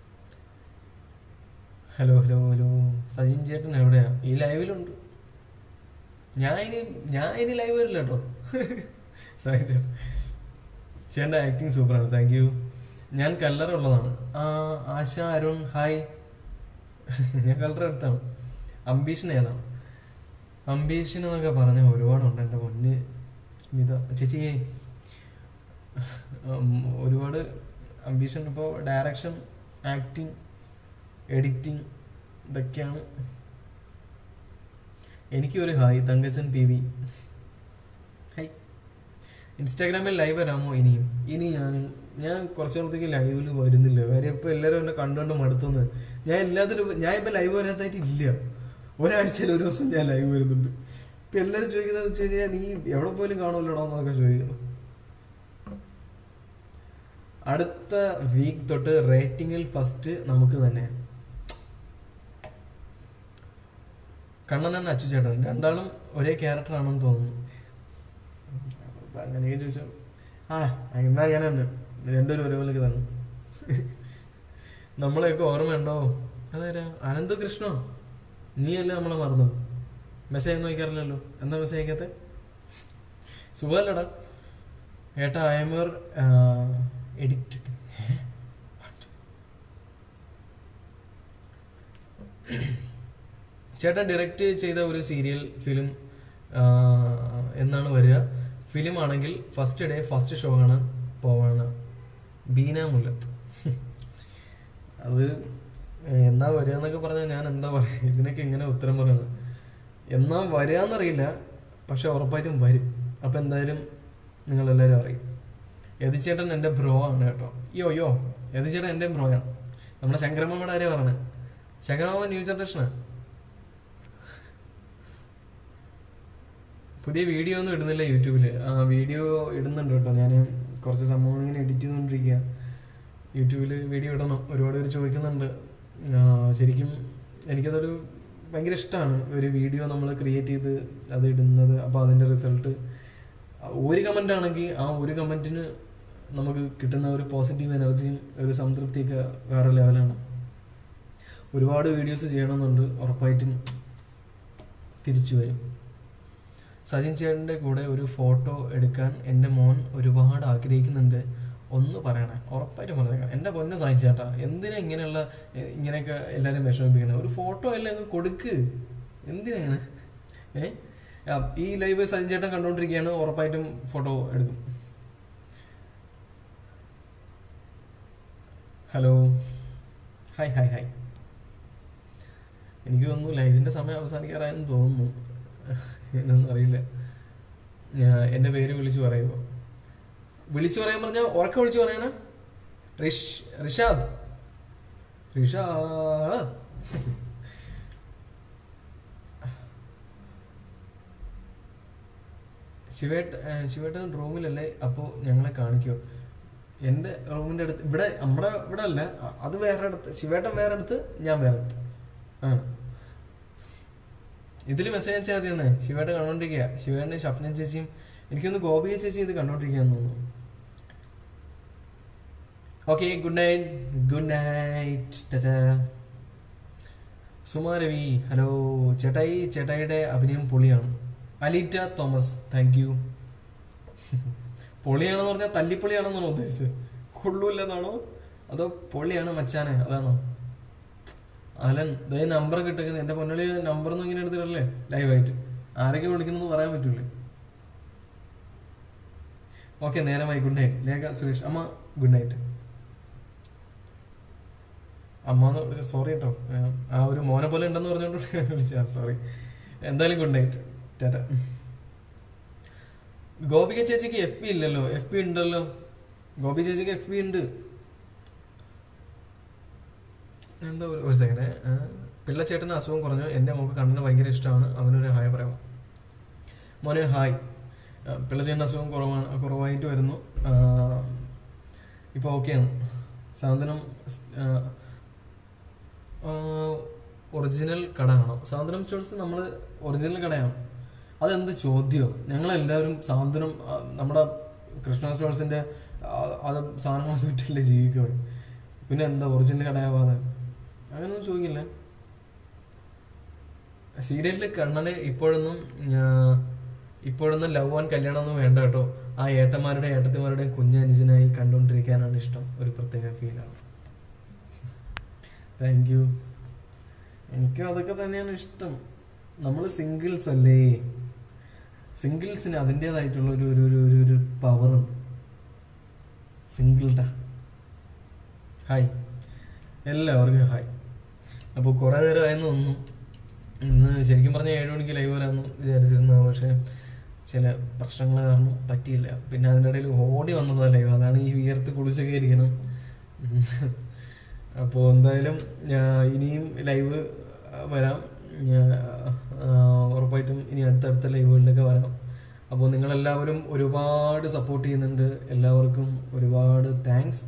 ഹലോ ഹലോ ഹലോ സജിൻ ചേട്ടൻ എവിടെയാ ഈ ലൈവിലുണ്ട് ഞാൻ ഇനി ഞാൻ ഇനി ലൈവ് വരില്ല കേട്ടോ സജിൻ ചേട്ടൻ ചേട്ടൻ്റെ ആക്ടിങ് സൂപ്പറാണ് താങ്ക് യു ഞാൻ കല്ലറ ഉള്ളതാണ് ആ ആശ അരുൺ ഹായ് ഞാൻ കല്ലറ എടുത്താണ് അംബീഷൻ ഏതാണ് അംബീഷൻ എന്നൊക്കെ പറഞ്ഞ ഒരുപാടുണ്ട് എൻ്റെ പൊന്ന് സ്മിത ചേച്ചിയെ ഉം, ഒരുപാട് അംബീഷൻ ഇപ്പോൾ ഡയറക്ഷൻ ആക്ടിങ് എഡിറ്റിംഗ് ഇതൊക്കെയാണ് എനിക്കൊരു hi Thankachan P V hi ഇൻസ്റ്റാഗ്രാമിൽ ലൈവ് വരാമോ ഇനിയും ഇനി ഞാൻ ഞാൻ കുറച്ച് നാളത്തേക്ക് ലൈവിൽ വരുന്നില്ല കാര്യം ഇപ്പോൾ എല്ലാവരും എന്നെ കണ്ടുകൊണ്ട് മടുത്തുന്നത് ഞാൻ എല്ലാത്തിലും ഞാൻ ഇപ്പം ലൈവ് വരാത്തായിട്ട് ഇല്ല ഒരാഴ്ചയിൽ ഒരു ദിവസം ഞാൻ ലൈവ് വരുന്നുണ്ട് ഇപ്പം എല്ലാവരും ചോദിക്കുന്നത് വെച്ച് കഴിഞ്ഞാൽ നീ എവിടെ പോലും കാണുമല്ലോടോ എന്നൊക്കെ ചോദിക്കുന്നു അടുത്ത വീക്ക് തൊട്ട് റേറ്റിംഗിൽ ഫസ്റ്റ് നമുക്ക് തന്നെ കണ്ണനൻ അച്ചു ചേട്ടൻ രണ്ടാളും ഒരേ ക്യാരക്ടർ ആണെന്ന് തോന്നുന്നു അപ്പൊ അങ്ങനെയൊക്കെ ചോദിച്ചോ ആ എന്നാ അങ്ങനെ തന്നെ രണ്ടുപേരും ഒരേപോലെയൊക്കെ തന്നെ നമ്മളെയൊക്കെ ഓർമ്മയുണ്ടോ അതാരാ അനന്തകൃഷ്ണോ നീയല്ലേ നമ്മളെ മറന്നു മെസ്സേജ് ഒന്നും അയക്കാറില്ലല്ലോ എന്താ മെസ്സേജ് അയക്കാത്തെ സുഖമല്ലടാ ഏട്ടാ അയമർ എഡിറ്റഡ് ചേട്ടൻ ഡയറക്റ്റ് ചെയ്ത ഒരു സീരിയൽ ഫിലിം എന്നാണ് വരിക ഫിലിം ആണെങ്കിൽ ഫസ്റ്റ് ഡേ ഫസ്റ്റ് ഷോ കാണാൻ പോവാണ് ബീന മുല്ലത്ത് അത് എന്നാ വരിക എന്നൊക്കെ പറഞ്ഞാൽ ഞാൻ എന്താ പറയുക ഇതിനൊക്കെ ഇങ്ങനെ ഉത്തരം പറയണം എന്നാ വരിക എന്നറിയില്ല പക്ഷെ ഉറപ്പായിട്ടും വരും അപ്പം എന്തായാലും നിങ്ങളെല്ലാവരും അറിയും യതിച്ചേട്ടൻ എൻ്റെ ബ്രോ ആണ് കേട്ടോ യോ യോ യതിച്ചേട്ടൻ എൻ്റെ ബ്രോയാണ് നമ്മുടെ ശങ്കരമ്മയുടെ ആരെയാ പറഞ്ഞത് ശങ്കരമ്മ ന്യൂ ജനറേഷനാണ് പുതിയ വീഡിയോ ഒന്നും ഇടുന്നില്ല യൂട്യൂബിൽ ആ വീഡിയോ ഇടുന്നുണ്ട് കേട്ടോ ഞാൻ കുറച്ച് സംഭവം ഇങ്ങനെ എഡിറ്റ് ചെയ്തുകൊണ്ടിരിക്കുക യൂട്യൂബിൽ വീഡിയോ ഇടണം ഒരുപാട് പേര് ചോദിക്കുന്നുണ്ട് ആ, ശരിക്കും എനിക്കതൊരു ഭയങ്കര ഇഷ്ടമാണ് ഒരു വീഡിയോ നമ്മൾ ക്രിയേറ്റ് ചെയ്ത് അത് ഇടുന്നത് അപ്പോൾ അതിൻ്റെ റിസൾട്ട് ഒരു കമൻ്റ് ആണെങ്കിൽ ആ ഒരു കമൻറ്റിന് നമുക്ക് കിട്ടുന്ന ഒരു പോസിറ്റീവ് എനർജിയും ഒരു സംതൃപ്തിയൊക്കെ വേറെ ലെവലാണ് ഒരുപാട് വീഡിയോസ് ചെയ്യണമെന്നുണ്ട് ഉറപ്പായിട്ടും തിരിച്ചു വരും സജിൻ ചേട്ടൻ്റെ കൂടെ ഒരു ഫോട്ടോ എടുക്കാൻ എൻ്റെ മോൻ ഒരുപാട് ആഗ്രഹിക്കുന്നുണ്ട് ഒന്ന് പറയണേ ഉറപ്പായിട്ടും പറഞ്ഞേക്കാം എൻ്റെ പൊന്നെ സജിൻ ചേട്ടാ എന്തിനാ ഇങ്ങനെയുള്ള എ, ഇങ്ങനെയൊക്കെ എല്ലാവരും വിഷമിപ്പിക്കുന്നത് ഒരു ഫോട്ടോ എല്ലാം അങ്ങ് കൊടുക്ക് എന്തിനാ ഇങ്ങനെ ഏ ആ, ഈ ലൈവ് സജിൻ ചേട്ടൻ കണ്ടുകൊണ്ടിരിക്കുകയാണ് ഉറപ്പായിട്ടും ഫോട്ടോ എടുക്കും ഹലോ ഹായ് ഹായ് ഹായ് എനിക്ക് തോന്നുന്നു ലൈവിൻ്റെ സമയം അവസാനിക്കാറായെന്ന് തോന്നുന്നു എന്നൊന്നും അറിയില്ല ഞാൻ എൻ്റെ പേര് വിളിച്ചു പറയുമോ വിളിച്ചു പറയാൻ പറഞ്ഞാൽ ഉറക്കം വിളിച്ചു പറയാനാ റിഷ് റിഷാദ് റിഷാ ശിവേട്ട ഏഹ് ശിവേട്ടൻ റൂമിലല്ലേ അപ്പോൾ ഞങ്ങളെ കാണിക്കോ എൻ്റെ റൂമിൻ്റെ അടുത്ത് ഇവിടെ നമ്മുടെ ഇവിടെ അല്ല അ- അത് വേറെ അടുത്ത് ശിവേട്ടൻ വേറെ അടുത്ത് ഞാൻ വേറെ അടുത്ത് ആ ഇതിൽ മെസ്സേജ് അയച്ചാൽ മതി തന്നെ ശിവേട്ടൻ കണ്ടോണ്ടിരിക്കുക ശിവേട്ടൻ ഷഫ്ന ചേച്ചിയും എനിക്കൊന്ന് ഗോപിക ചേച്ചി ഇത് കണ്ടോണ്ടിരിക്കുകയെന്ന് തോന്നുന്നു okay good night good night Suma Ravi hello ചേട്ടായി ചേട്ടായിയുടെ അഭിനയം പൊളിയാണ് അലീറ്റ തോമസ് താങ്ക് യു പൊളിയാണെന്ന് പറഞ്ഞാൽ തല്ലിപ്പൊളിയാണെന്നാണോ ഉദ്ദേശിച്ചത് കൊള്ളൂല്ലെന്നാണോ അതോ പൊളിയാണ് മച്ചാനെ അതാണോ അലൻ ഇതേ നമ്പർ കിട്ടുന്നത് എന്റെ പൊന്നളി നമ്പർ ഒന്നും ഇങ്ങനെ എടുത്തിട്ടല്ലേ ലൈവായിട്ട് ആരൊക്കെ വിളിക്കുന്നത് പറയാൻ പറ്റൂലേ ഓക്കെ നേരമായി ഗുഡ് നൈറ്റ് ലേഖ സുരേഷ് അമ്മ ഗുഡ് നൈറ്റ് അമ്മ സോറി കേട്ടോ ഏഹ്, ആ ഒരു മോനെ പോലെ ഉണ്ടെന്ന് പറഞ്ഞുകൊണ്ട് വിളിച്ചാ സോറി എന്തായാലും ഗുഡ് നൈറ്റ് ടാറ്റ ഗോപിക ചേച്ചിക്ക് എഫ് പി ഇല്ലല്ലോ എഫ് പി ഉണ്ടല്ലോ ഗോപി ചേച്ചിക്ക് എഫ് പി ഉണ്ട് എന്താ ഒരു ഒരു സെക്കൻഡ് പിള്ളച്ചേട്ടന് അസുഖം കുറഞ്ഞു എൻ്റെ മോക്ക് കണ്ണിന് ഭയങ്കര ഇഷ്ടമാണ് അവനൊരു ഹായ് പറയാമോ മോനെ ഹായ് ആ, പിള്ളച്ചേട്ടന് അസുഖം കുറവാണ് കുറവായിട്ട് വരുന്നു ഇപ്പോൾ ഓക്കെയാണ് സാന്ത്വനം ഒറിജിനൽ കട ആണോ സാന്ത്വനം സ്റ്റോഴ്സ് നമ്മൾ ഒറിജിനൽ കടയാണ് അതെന്ത് ചോദ്യമോ ഞങ്ങളെല്ലാവരും സാന്ത്വനം ആ, നമ്മുടെ കൃഷ്ണ സ്റ്റോഴ്സിന്റെ ആ- അത് സാധനങ്ങളൊന്നും വിറ്റില്ലേ ജീവിക്കണം പിന്നെ എന്താ ഒറിജിനൽ കടയാവാതെ അങ്ങനെയൊന്നും ചോദിക്കില്ല സീരിയലിൽ കണ്ണന് ഇപ്പോഴൊന്നും ആ, ഇപ്പോഴൊന്നും ലവ് ആൻഡ് കല്യാണം ഒന്നും വേണ്ട കേട്ടോ ആ ഏട്ടന്മാരുടെ ഏട്ടത്തിമാരുടെയും കുഞ്ഞനുജനായി കണ്ടുകൊണ്ടിരിക്കാനാണ് ഇഷ്ടം ഒരു പ്രത്യേക ഫീലാണ് താങ്ക് യു എനിക്കും അതൊക്കെ തന്നെയാണ് ഇഷ്ടം നമ്മൾ സിംഗിൾസ് അല്ലേ സിംഗിൾസിന് അതിൻ്റെതായിട്ടുള്ള ഒരു ഒരു ഒരു ഒരു ഒരു പവറുണ്ട് സിംഗിൾട്ടാ ഹായ് എല്ലാവർക്കും ഹായ് അപ്പോൾ കുറേ നേരമായെന്ന് തോന്നുന്നു ഇന്ന് ശരിക്കും പറഞ്ഞാൽ ഏഴ് മണിക്ക് ലൈവ് വരാമെന്ന് വിചാരിച്ചിരുന്നത് പക്ഷേ ചില പ്രശ്നങ്ങൾ കാരണം പറ്റിയില്ല പിന്നെ അതിൻ്റെ ഇടയിൽ ഓടി വന്നതാ ലൈവ് അതാണ് ഈ വിയർത്ത് കുളിച്ചൊക്കെ ഇരിക്കണം അപ്പോൾ എന്തായാലും ഞാൻ ഇനിയും ലൈവ് വരാം ഞാൻ ആ, ഉറപ്പായിട്ടും ഇനി അടുത്തടുത്ത ലൈവുകളിലൊക്കെ വരാം അപ്പോൾ നിങ്ങളെല്ലാവരും ഒരുപാട് സപ്പോർട്ട് ചെയ്യുന്നുണ്ട് എല്ലാവർക്കും ഒരുപാട് താങ്ക്സ്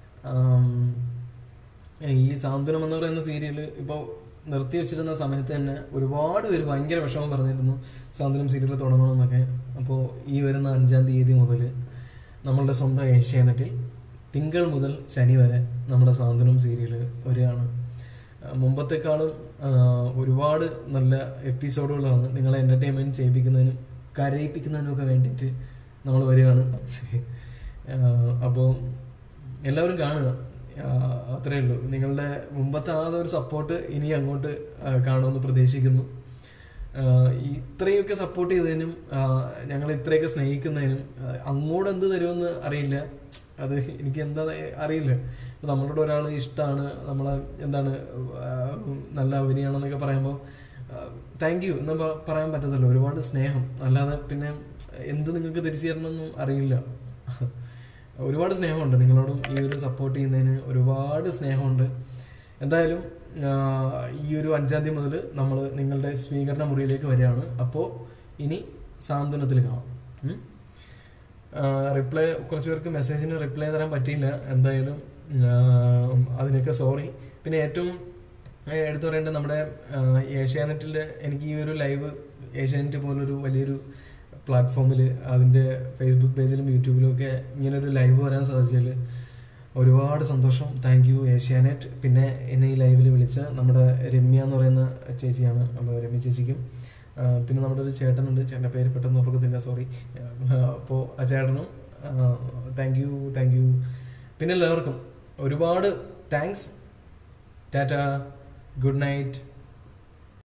ഈ സാന്ത്വനം എന്ന് പറയുന്ന സീരിയൽ ഇപ്പോൾ നിർത്തി വെച്ചിരുന്ന സമയത്ത് തന്നെ ഒരുപാട് പേര് ഭയങ്കര വിഷമം പറഞ്ഞിരുന്നു സാന്ത്വനം സീരിയൽ തുടങ്ങണമെന്നൊക്കെ അപ്പോൾ ഈ വരുന്ന അഞ്ചാം തീയതി മുതൽ നമ്മളുടെ സ്വന്തം ഏഷ്യാനെറ്റിൽ തിങ്കൾ മുതൽ ശനി വരെ നമ്മുടെ സാന്ത്വനം സീരിയൽ വരികയാണ് ആ, മുമ്പത്തെക്കാളും ആ, ഒരുപാട് നല്ല എപ്പിസോഡുകളാണ് നിങ്ങളെ എൻ്റർടൈൻമെൻറ്റ് ചെയ്യിപ്പിക്കുന്നതിനും കരയിപ്പിക്കുന്നതിനും ഒക്കെ വേണ്ടിയിട്ട് നമ്മൾ വരികയാണ് അപ്പോൾ എല്ലാവരും കാണുക ആ, അത്രേ ഉള്ളൂ നിങ്ങളുടെ മുമ്പത്തെ ആ ഒരു സപ്പോർട്ട് ഇനി അങ്ങോട്ട് ആ, കാണുമെന്ന് പ്രതീക്ഷിക്കുന്നു ആ, ഇത്രയൊക്കെ സപ്പോർട്ട് ചെയ്തതിനും ആ, ഞങ്ങൾ ഇത്രയൊക്കെ സ്നേഹിക്കുന്നതിനും ആ, അങ്ങോട്ട് എന്ത് തരുമെന്ന് അറിയില്ല അത് എനിക്ക് എന്താ അറിയില്ല ഇപ്പൊ നമ്മളോട് ഒരാൾ ഇഷ്ടമാണ് നമ്മളെ എന്താണ് ആ, നല്ല അഭിനയാണെന്നൊക്കെ പറയുമ്പോൾ താങ്ക് യു എന്ന് പ- പറയാൻ പറ്റത്തില്ല ഒരുപാട് സ്നേഹം അല്ലാതെ പിന്നെ എന്ത് നിങ്ങൾക്ക് തിരിച്ചു തരണമെന്നും അറിയില്ല ഒരുപാട് സ്നേഹമുണ്ട് നിങ്ങളോടും ഈ ഒരു സപ്പോർട്ട് ചെയ്യുന്നതിന് ഒരുപാട് സ്നേഹമുണ്ട് എന്തായാലും ആ, ഈ ഒരു അഞ്ചാം തീയതി മുതൽ നമ്മൾ നിങ്ങളുടെ സ്വീകരണ മുറിയിലേക്ക് വരികയാണ് അപ്പോൾ ഇനി സാന്ത്വനത്തിൽ കാണാം ഉം? റിപ്ലൈ കുറച്ച് പേർക്ക് മെസ്സേജിന് റിപ്ലൈ തരാൻ പറ്റിയില്ല എന്തായാലും ആ, അതിനൊക്കെ സോറി പിന്നെ ഏറ്റവും ആ, എടുത്തു പറയേണ്ടത് നമ്മുടെ ആ, ഏഷ്യാനെറ്റിൽ എനിക്ക് ഈ ഒരു ലൈവ് ഏഷ്യാനെറ്റ് പോലൊരു വലിയൊരു പ്ലാറ്റ്ഫോമിൽ അതിൻ്റെ ഫേസ്ബുക്ക് പേജിലും യൂട്യൂബിലും ഒക്കെ ഇങ്ങനൊരു ലൈവ് വരാൻ സാധിച്ചതിൽ ഒരുപാട് സന്തോഷം താങ്ക് യു ഏഷ്യാനെറ്റ് പിന്നെ എന്നെ ഈ ലൈവിൽ വിളിച്ച നമ്മുടെ രമ്യ എന്ന് പറയുന്ന ചേച്ചിയാണ് അപ്പോൾ രമ്യ ചേച്ചിക്കും ആ, പിന്നെ നമ്മുടെ ഒരു ചേട്ടനുണ്ട് ചേട്ടൻ്റെ പേര് പെട്ടെന്ന് ഓർക്കത്തില്ല സോറി അപ്പോൾ ആ ചേട്ടനും താങ്ക് യു താങ്ക് യു പിന്നെ എല്ലാവർക്കും ഒരുപാട് താങ്ക്സ് ടാറ്റ ഗുഡ് നൈറ്റ്